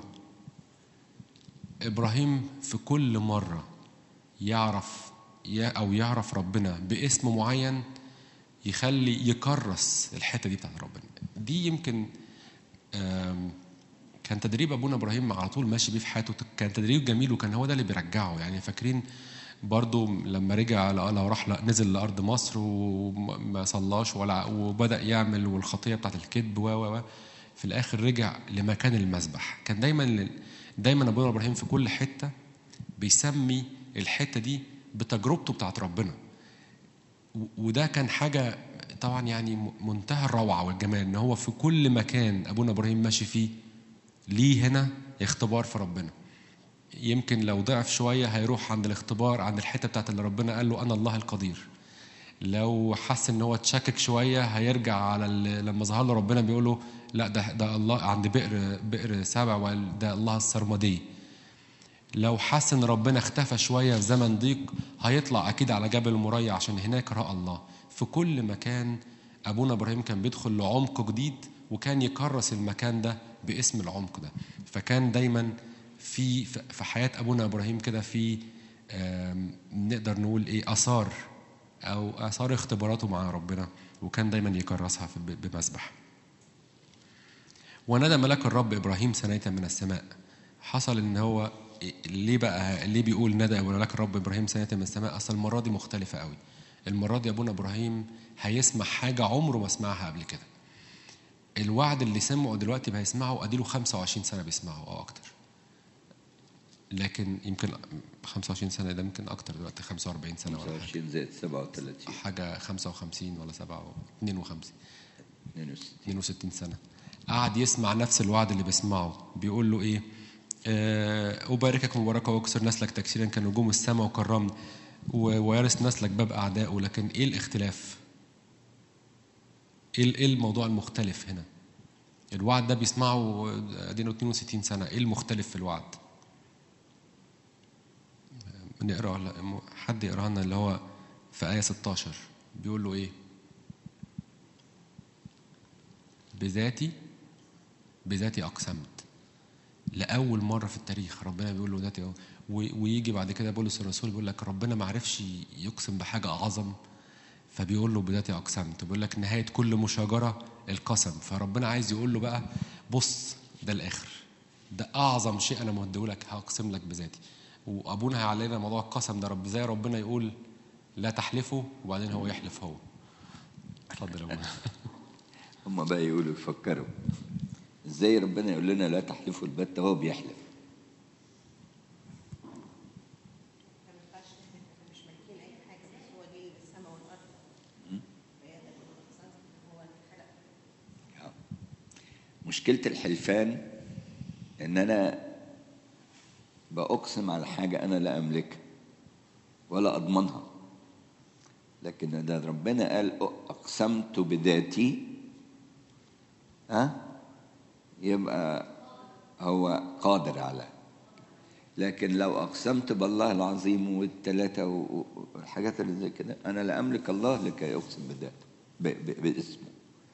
ابراهيم في كل مره يعرف يا او يعرف ربنا باسم معين يخلي يكرس الحته دي بتاعت ربنا دي يمكن آم، كان تدريب ابونا ابراهيم على طول ماشي بيه في حياته كان تدريب جميل وكان هو ده اللي بيرجعه يعني فاكرين برضو لما رجع لو لو راح ل- نزل لارض مصر وما صلاش ولا وبدا يعمل والخطيه بتاعت الكذب و و و في الاخر رجع لمكان المذبح كان دايما دايما ابونا ابراهيم في كل حته بيسمي الحته دي بتجربته بتاعت ربنا و- وده كان حاجه طبعا يعني م- منتهى الروعه والجمال ان هو في كل مكان ابونا ابراهيم ماشي فيه ليه هنا اختبار في ربنا يمكن لو ضعف شويه هيروح عند الاختبار عند الحته بتاعت اللي ربنا قال له انا الله القدير لو حس ان هو اتشكك شويه هيرجع على ال- لما ظهر له ربنا بيقول له لا ده ده الله عند بئر بئر سبع وقال ده الله السرمدي لو حس ان ربنا اختفى شويه في زمن ضيق هيطلع اكيد على جبل المريع عشان هناك راى الله في كل مكان ابونا ابراهيم كان بيدخل لعمق جديد وكان يكرس المكان ده باسم العمق ده فكان دايما في في حياه ابونا ابراهيم كده في آم، نقدر نقول ايه اثار او اثار اختباراته مع ربنا وكان دايما يكرسها في- ب- بمسبح ونادى ملاك الرب ابراهيم ثانيه من السماء حصل ان هو ليه بقى ليه بيقول ندى ملاك الرب ابراهيم ثانيه من السماء اصل المره دي مختلفه قوي المره دي ابونا ابراهيم هيسمع حاجه عمره ما سمعها قبل كده الوعد اللي سمعه دلوقتي بقى يسمعه اديله 25 سنه بيسمعه او اكتر لكن يمكن 25 سنه ده يمكن اكتر دلوقتي 45 سنه ولا حاجه 25 زائد 37 حاجه 55 ولا 7 52 62 62 سنة قعد يسمع نفس الوعد اللي بيسمعه بيقول له ايه آه، أباركك مباركة وأكسر نسلك تكسيرا كنجوم السماء وكالرمل و- ويرث نسلك باب أعدائه لكن إيه الاختلاف؟ إيه ال- إيه الموضوع المختلف هنا؟ الوعد ده بيسمعه ادينا 62 سنة إيه المختلف في الوعد؟ آه، نقرا ولا م- حد يقرا لنا اللي هو في آية 16 بيقول له إيه؟ بذاتي بذاتي أقسمت لأول مرة في التاريخ ربنا بيقول له ذاتي أهو. و- ويجي بعد كده بولس الرسول بيقول لك ربنا ما عرفش يقسم بحاجة أعظم فبيقول له بذاتي أقسمت بيقول لك نهاية كل مشاجرة القسم فربنا عايز يقول له بقى بص ده الآخر ده أعظم شيء أنا مهديهولك هقسم لك بذاتي وأبونا هيعلمنا موضوع القسم ده رب زي ربنا يقول لا تحلفوا وبعدين هو يحلف هو اتفضل يا أبونا هم بقى يقولوا يفكروا ازاي ربنا يقول لنا لا تحلفوا البت وهو بيحلف ما ينفعش احنا مش مالكين اي حاجه بس هو دي السماء والارض فهي ده الاقتصاد هو اللي خلق مشكلة الحلفان إن أنا بأقسم على حاجة أنا لا أملكها ولا أضمنها لكن ده ربنا قال أقسمت بذاتي ها يبقى هو قادر على لكن لو أقسمت بالله العظيم والثلاثة و- و- والحاجات اللي زي كده أنا لا أملك الله لكي أقسم بذاته ب- ب- باسمه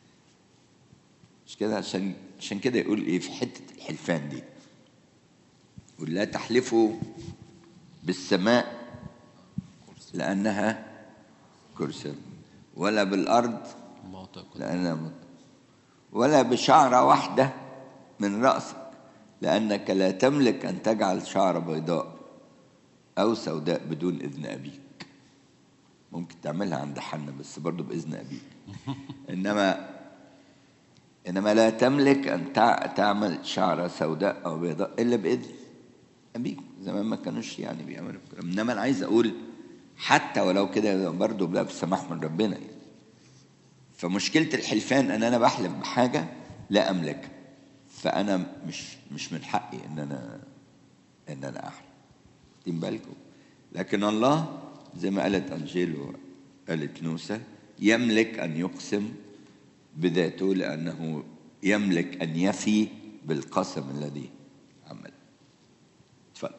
مش كده عشان عشان كده يقول ايه في حته الحلفان دي يقول لا تحلفوا بالسماء لانها كرسي ولا بالارض موطئ كل لانها مط ولا بشعره واحده من راسك لانك لا تملك ان تجعل شعره بيضاء او سوداء بدون اذن ابيك ممكن تعملها عند حنا بس برضه باذن ابيك انما انما لا تملك ان تع- تعمل شعره سوداء او بيضاء الا باذن ابيك زمان ما كانوش يعني بيعملوا الكلام انما انا عايز اقول حتى ولو كده برضه بلا بسماح من ربنا يعني. فمشكله الحلفان ان انا بحلف بحاجه لا املكها فانا مش مش من حقي ان انا ان انا احلف واخدين بالكم لكن الله زي ما قالت انجيلو قالت نوسة يملك ان يقسم بذاته لانه يملك ان يفي بالقسم الذي عمل اتفضل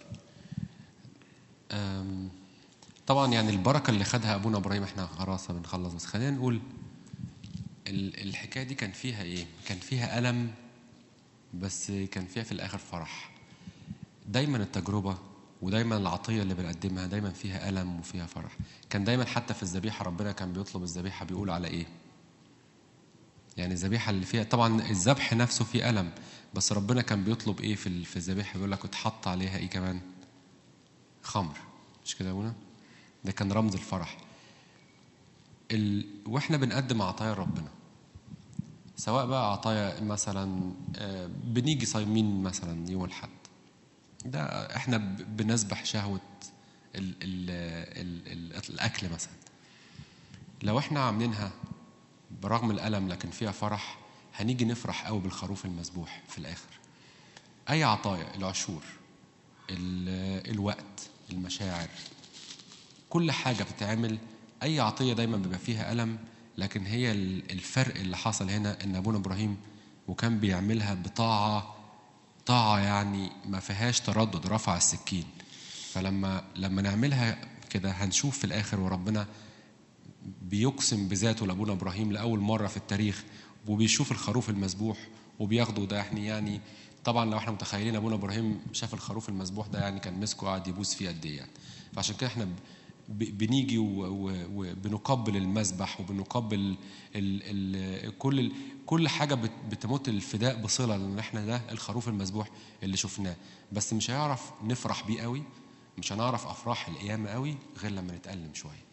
أم، طبعا يعني البركه اللي خدها ابونا ابراهيم احنا خلاص بنخلص بس خلينا نقول ال- الحكايه دي كان فيها ايه؟ كان فيها الم بس كان فيها في الاخر فرح. دايما التجربه ودايما العطيه اللي بنقدمها دايما فيها الم وفيها فرح. كان دايما حتى في الذبيحه ربنا كان بيطلب الذبيحه بيقول على ايه؟ يعني الذبيحه اللي فيها طبعا الذبح نفسه فيه الم بس ربنا كان بيطلب ايه في ال- في الذبيحه بيقول لك اتحط عليها ايه كمان؟ خمر مش كده يا ابونا؟ ده كان رمز الفرح. ال... واحنا بنقدم عطايا ربنا سواء بقى عطايا مثلا آه، بنيجي صايمين مثلا يوم الحد ده احنا ب- بنسبح شهوة ال... ال... ال... ال... الأكل مثلا لو احنا عاملينها برغم الألم لكن فيها فرح هنيجي نفرح قوي بالخروف المذبوح في الآخر أي عطايا العشور ال... الوقت المشاعر كل حاجة بتتعمل اي عطيه دايما بيبقى فيها الم لكن هي ال- الفرق اللي حصل هنا ان ابونا ابراهيم وكان بيعملها بطاعه طاعه يعني ما فيهاش تردد رفع السكين فلما لما نعملها كده هنشوف في الاخر وربنا بيقسم بذاته لابونا ابراهيم لاول مره في التاريخ وبيشوف الخروف المذبوح وبياخده ده يعني يعني طبعا لو احنا متخيلين ابونا ابراهيم شاف الخروف المذبوح ده يعني كان مسكه قاعد يبوس فيه قد ايه يعني فعشان كده احنا ب- بنيجي و- و- وبنقبل المذبح وبنقبل ال ال كل ال كل حاجه بت- بتمت الفداء بصله لان احنا ده الخروف المذبوح اللي شفناه بس مش هيعرف نفرح بيه قوي مش هنعرف افراح القيامه قوي غير لما نتالم شويه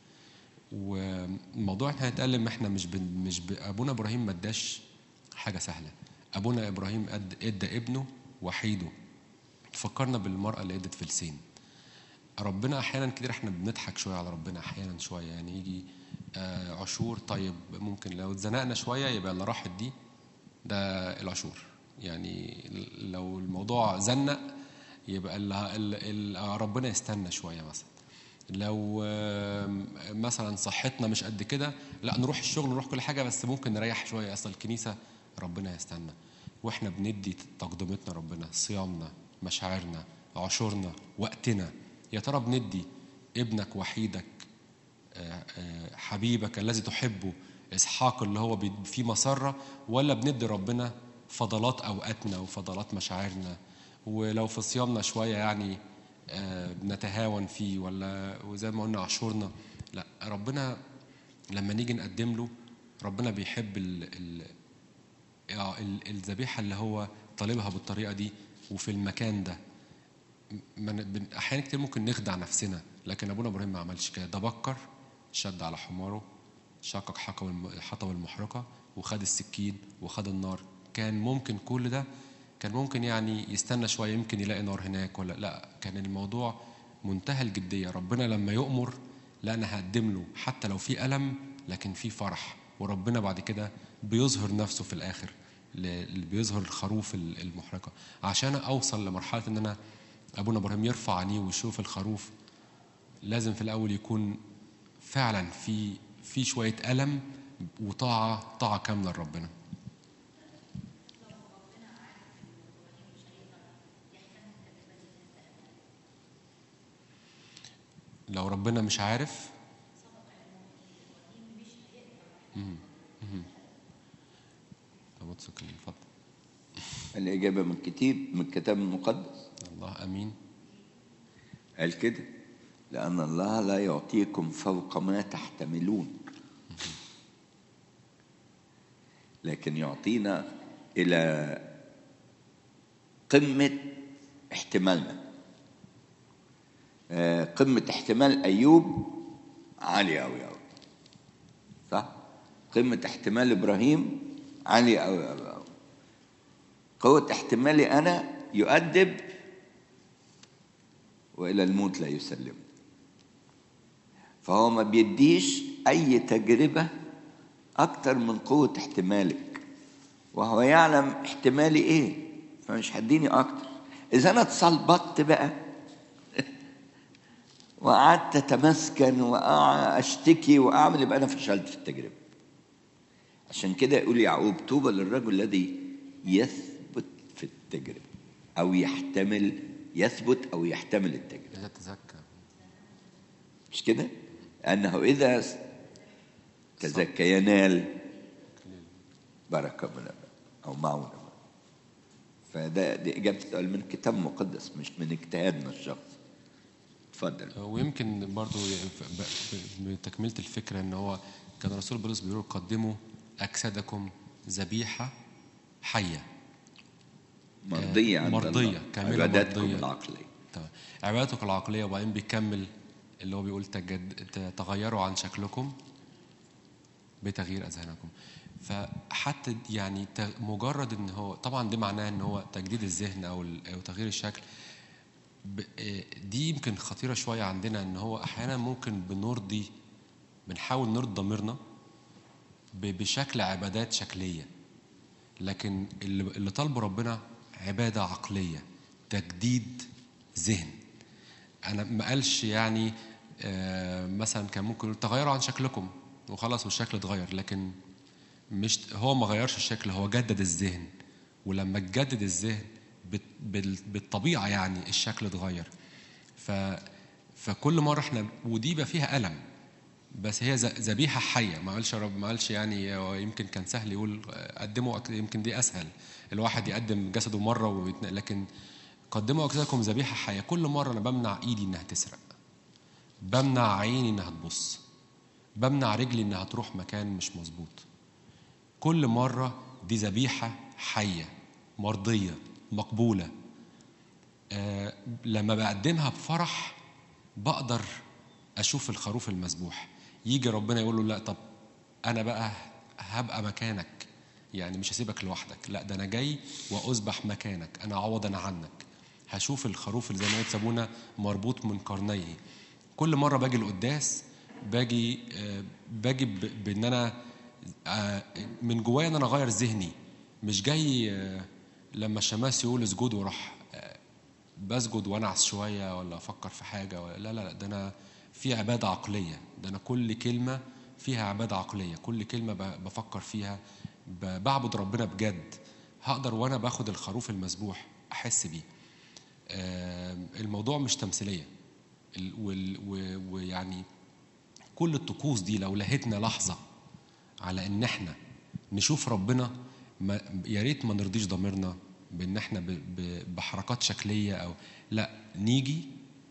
والموضوع احنا هنتألم احنا مش بن مش ب... ابونا ابراهيم ما اداش حاجه سهله ابونا ابراهيم اد ادى ابنه وحيده فكرنا بالمراه اللي ادت فلسين ربنا احيانا كتير احنا بنضحك شويه على ربنا احيانا شويه يعني يجي آه عشور طيب ممكن لو اتزنقنا شويه يبقى اللي راحت دي ده العشور يعني لو الموضوع زنق يبقى اللي اللي ربنا يستنى شويه مثلا لو آم، مثلا صحتنا مش قد كده لا نروح الشغل نروح كل حاجه بس ممكن نريح شويه اصل الكنيسه ربنا يستنى واحنا بندي تقدمتنا ربنا صيامنا مشاعرنا عشورنا وقتنا يا ترى بندي ابنك وحيدك آه، آه، حبيبك الذي تحبه اسحاق اللي هو بي- فيه مسره ولا بندي ربنا فضلات اوقاتنا وفضلات مشاعرنا ولو في صيامنا شويه يعني آه، بنتهاون فيه ولا وزي ما قلنا عاشورنا لا ربنا لما نيجي نقدم له ربنا بيحب ال ال آه، ال- الذبيحه اللي هو طالبها بالطريقه دي وفي المكان ده من بن- احيانا كتير ممكن نخدع نفسنا لكن ابونا ابراهيم ما عملش كده ده بكر شد على حماره شقق حقب الم- حطب المحرقه وخد السكين وخد النار كان ممكن كل ده كان ممكن يعني يستنى شويه يمكن يلاقي نار هناك ولا لا كان الموضوع منتهى الجديه ربنا لما يؤمر لا انا هقدم له حتى لو في الم لكن في فرح وربنا بعد كده بيظهر نفسه في الاخر ل- اللي بيظهر الخروف ال- المحرقه عشان اوصل لمرحله ان انا ابونا ابراهيم يرفع عينيه ويشوف الخروف لازم في الاول يكون فعلا في في شويه الم وطاعه طاعه كامله لربنا لو ربنا مش عارف مم. مم. طب اتسكن اتفضل الإجابة من كتيب من الكتاب المقدس الله امين قال كده لأن الله لا يعطيكم فوق ما تحتملون لكن يعطينا إلى قمة احتمالنا آه، قمة احتمال أيوب عالية أوي أوي صح؟ قمة احتمال إبراهيم عالية أوي أوي أوي قوة احتمالي أنا يؤدب والى الموت لا يسلم فهو ما بيديش اي تجربه اكتر من قوه احتمالك وهو يعلم احتمالي ايه فمش هديني اكتر اذا انا اتصلبطت بقى وقعدت اتمسكن واشتكي واعمل يبقى انا فشلت في التجربه عشان كده يقول يعقوب طوبى للرجل الذي يثبت في التجربه او يحتمل يثبت او يحتمل التجربه يتزكى مش كده؟ أنه إذا تزكى ينال بركة من الله أو معونة من الله. فده دي إجابة السؤال من كتاب مقدس مش من اجتهادنا الشخصي اتفضل ويمكن برضو ب- ب- بتكملة الفكرة ان هو كان الرسول بولس بيقول قدموا اجسادكم ذبيحة حية مرضية عند مرضية، الله كاملة عباداتكم مرضية. العقلية تمام عبادتك العقلية وبعدين بيكمل اللي هو بيقول تجد تغيروا عن شكلكم بتغيير اذهانكم فحتى يعني ت- مجرد ان هو طبعا ده معناه ان هو تجديد الذهن او ال- او تغيير الشكل ب- آه، دي يمكن خطيره شويه عندنا ان هو احيانا ممكن بنرضي بنحاول نرضي ضميرنا ب- بشكل عبادات شكليه لكن اللي اللي طالبه ربنا عباده عقليه تجديد ذهن انا ما قالش يعني آه، مثلا كان ممكن يقول تغيروا عن شكلكم وخلاص والشكل اتغير لكن مش هو ما غيرش الشكل هو جدد الذهن ولما تجدد الذهن بت- بال- بالطبيعه يعني الشكل اتغير ف فكل مره احنا ودي بقى فيها الم بس هي ذ- ذبيحه حيه ما قالش رب ما قالش يعني هو يمكن كان سهل يقول قدموا أك- يمكن دي اسهل الواحد يقدم جسده مره ويتن... لكن قدموا اجسادكم ذبيحه حيه كل مره انا بمنع ايدي انها تسرق بمنع عيني انها تبص بمنع رجلي انها تروح مكان مش مظبوط كل مرة دي ذبيحة حية مرضية مقبولة آه لما بقدمها بفرح بقدر أشوف الخروف المذبوح يجي ربنا يقول له لا طب أنا بقى هبقى مكانك يعني مش هسيبك لوحدك لا ده أنا جاي وأذبح مكانك أنا عوضا عنك هشوف الخروف اللي زي ما قلت سابونا مربوط من قرنيه كل مرة باجي القداس باجي آه باجي ب- بإن أنا آه، من جوايا ان انا اغير ذهني مش جاي آه، لما الشماس يقول اسجد وراح آه، بسجد وانعس شويه ولا افكر في حاجه ولا لا لا لا ده انا في عباده عقليه ده انا كل كلمه فيها عباده عقليه كل كلمه ب- بفكر فيها ب- بعبد ربنا بجد هقدر وانا باخد الخروف المذبوح احس بيه آه، الموضوع مش تمثيليه ال- وال- و- ويعني كل الطقوس دي لو لهتنا لحظه على ان احنا نشوف ربنا ما يا ريت ما نرضيش ضميرنا بان احنا ب- ب- بحركات شكليه او لا نيجي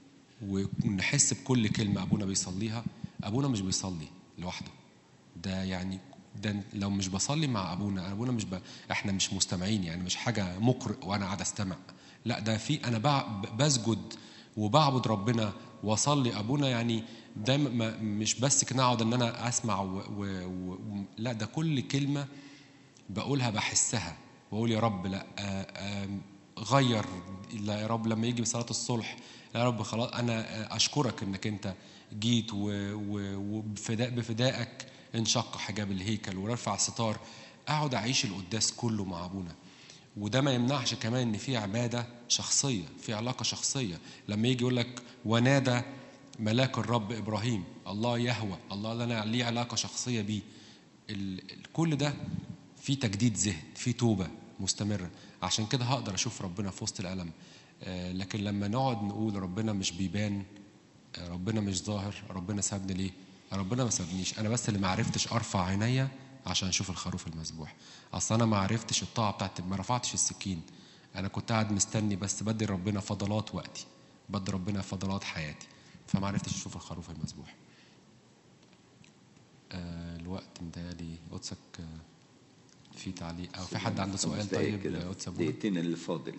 ونحس بكل كلمه ابونا بيصليها ابونا مش بيصلي لوحده ده يعني ده لو مش بصلي مع ابونا ابونا مش ب... احنا مش مستمعين يعني مش حاجه مقرئ وانا قاعد استمع لا ده في انا بع- بسجد وبعبد ربنا واصلي ابونا يعني دايما ما- مش بس كده اقعد ان انا اسمع و... و... و... لا ده كل كلمه بقولها بحسها واقول يا رب لا آه، آه، غير لا يا رب لما يجي صلاه الصلح لا يا رب خلاص انا آه، اشكرك انك انت جيت و- و- وبفداء بفدائك انشق حجاب الهيكل ورفع الستار اقعد اعيش القداس كله مع ابونا وده ما يمنعش كمان ان في عباده شخصيه في علاقه شخصيه لما يجي يقول لك ونادى ملاك الرب ابراهيم الله يهوى الله ده انا ليه علاقه شخصيه بيه ال- ال- كل ده في تجديد ذهن في توبه مستمره عشان كده هقدر اشوف ربنا في وسط الالم آه، لكن لما نقعد نقول ربنا مش بيبان آه، ربنا مش ظاهر ربنا سابني ليه ربنا ما سابنيش انا بس اللي ما عرفتش ارفع عينيا عشان اشوف الخروف المذبوح اصل انا ما عرفتش الطاعه بتاعتي ما رفعتش السكين انا كنت قاعد مستني بس بدي ربنا فضلات وقتي بدي ربنا فضلات حياتي فما عرفتش اشوف الخروف المذبوح آه الوقت متهيألي قدسك آه في تعليق او في حد عنده خمس سؤال دقايق طيب كده لقدس أبونا؟ دقيقتين اللي فاضل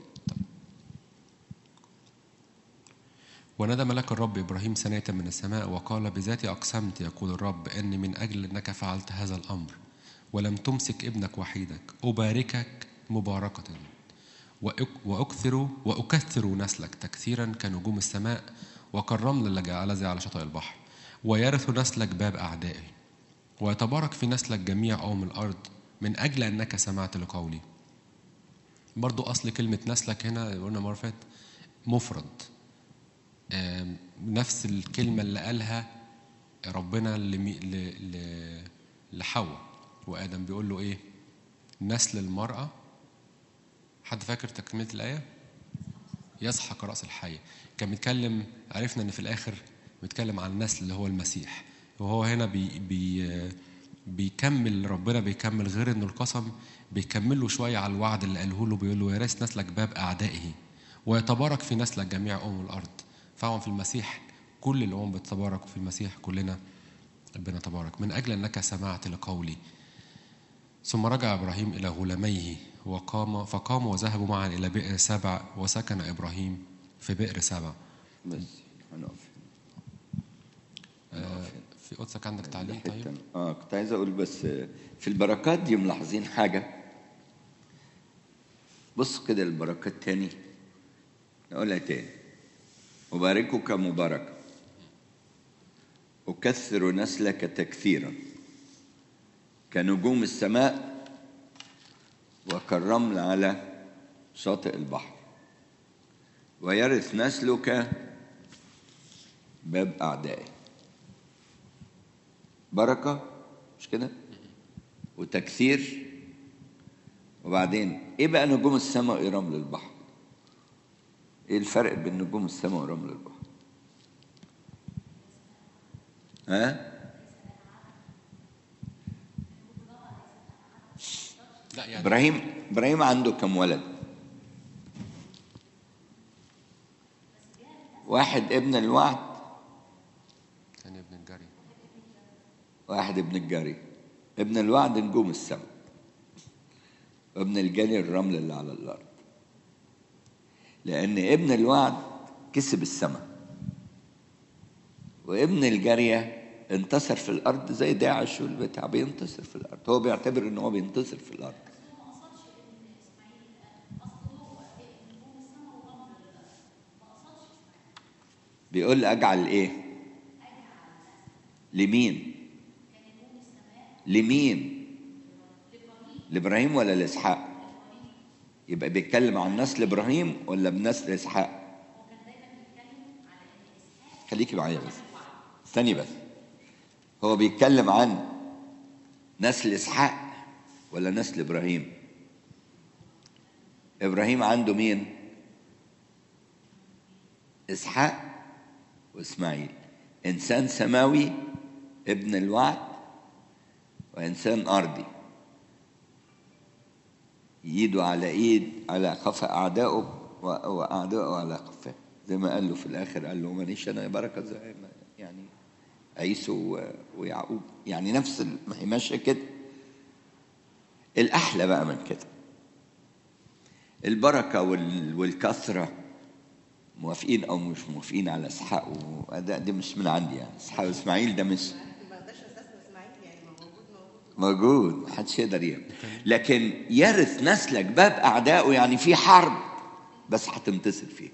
ونادى ملاك الرب إبراهيم ثانية من السماء وقال بذاتي أقسمت يقول الرب أني من أجل أنك فعلت هذا الأمر ولم تمسك ابنك وحيدك أباركك مباركة وأك- وأكثر وأكثر نسلك تكثيرا كنجوم السماء وكالرمل الذي الذي على شاطئ البحر ويرث نسلك باب أعدائه ويتبارك في نسلك جميع أمم الأرض من أجل أنك سمعت لقولي برضو أصل كلمة نسلك هنا قلنا مرة فاتت مفرد آم، نفس الكلمة اللي قالها ربنا لمي- ل- ل- لحواء وآدم بيقول له إيه نسل المرأة حد فاكر تكملة الآية يسحق رأس الحية كان بيتكلم عرفنا إن في الآخر بيتكلم عن النسل اللي هو المسيح وهو هنا بي بي بيكمل ربنا بيكمل غير إنه القسم بيكمل له شوية على الوعد اللي قاله له بيقول له يرث نسلك باب أعدائه ويتبارك في نسلك جميع أمم الأرض فهو في المسيح كل الأمم بتتبارك وفي المسيح كلنا بنتبارك من أجل أنك سمعت لقولي ثم رجع إبراهيم إلى غلاميه وقام فقام وذهبوا معا إلى بئر سبع وسكن إبراهيم في بئر سبع بس هنقف آه، في قدسك عندك تعليق طيب حتة اه كنت عايز اقول بس آه، في البركات دي ملاحظين حاجه بص كده البركات تاني نقولها تاني أباركك مباركة أكثر نسلك تكثيرا كنجوم السماء وكالرمل على شاطئ البحر ويرث نسلك باب أعدائه بركة مش كده وتكثير وبعدين ايه بقى نجوم السماء وايه رمل البحر ايه الفرق بين نجوم السماء ورمل البحر ها لا يعني ابراهيم ابراهيم عنده كم ولد واحد ابن الوعد كان ابن الجري واحد ابن الجري ابن الوعد نجوم السماء وابن الجري الرمل اللي على الارض لان ابن الوعد كسب السماء وابن الجارية انتصر في الارض زي داعش والبتاع بينتصر في الارض هو بيعتبر ان هو بينتصر في الارض بيقول اجعل ايه لمين لمين لابراهيم ولا لاسحاق يبقى بيتكلم عن نسل ابراهيم ولا بنسل اسحاق خليكي معايا بس استني بس هو بيتكلم عن نسل اسحاق ولا نسل ابراهيم ابراهيم عنده مين اسحاق واسماعيل انسان سماوي ابن الوعد وانسان ارضي ايده على ايد على قفا اعدائه و- واعدائه على قفاه زي ما قال له في الاخر قال له مانيش انا بركه زي ما يعني عيسو و- ويعقوب يعني نفس ال- ما هي ماشيه كده الاحلى بقى من كده البركه وال- والكثره موافقين او مش موافقين على اسحاق وده دي مش من عندي يعني اسحاق واسماعيل ده مش ما اقدرش استثنى اسماعيل يعني ما موجود موجود موجود محدش يقدر يعمل لكن يرث نسلك باب اعدائه يعني في حرب بس هتنتصر فيه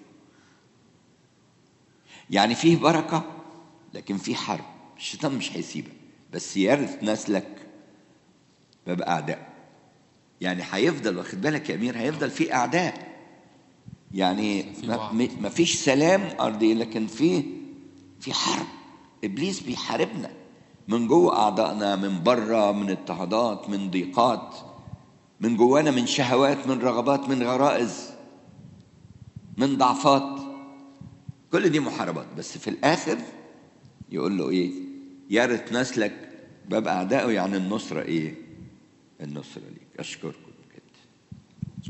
يعني فيه بركه لكن في حرب الشيطان مش هيسيبك بس يرث نسلك باب اعداء يعني هيفضل واخد بالك يا امير هيفضل في اعداء يعني في ما, وعد. ما فيش سلام ارضي لكن في في حرب ابليس بيحاربنا من جوه اعضائنا من بره من اضطهادات من ضيقات من جوانا من شهوات من رغبات من غرائز من ضعفات كل دي محاربات بس في الاخر يقول له ايه يرث نسلك باب اعدائه يعني النصره ايه النصره ليك اشكركم كده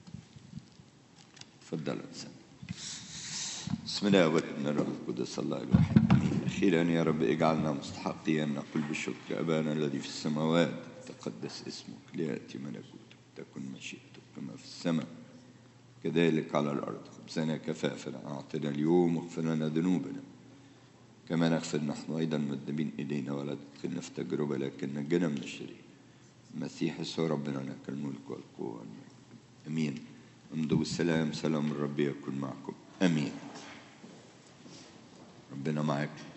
تفضل يا انسان بسم الله والابن الروح القدس الله الواحد امين اخيرا يا رب اجعلنا مستحقين ان نقول بالشكر ابانا الذي في السماوات تقدس اسمك لياتي ملكوتك تكن مشيئتك كما في السماء كذلك على الارض خبزنا كفافنا اعطنا اليوم واغفر لنا ذنوبنا كما نغفر نحن ايضا مذنبين الينا ولا تدخلنا في تجربه لكن نجنا من الشرير المسيح يسوع ربنا لك الملك والقوه والمجد امين امضوا بالسلام سلام الرب يكن معكم امين ربنا معاكم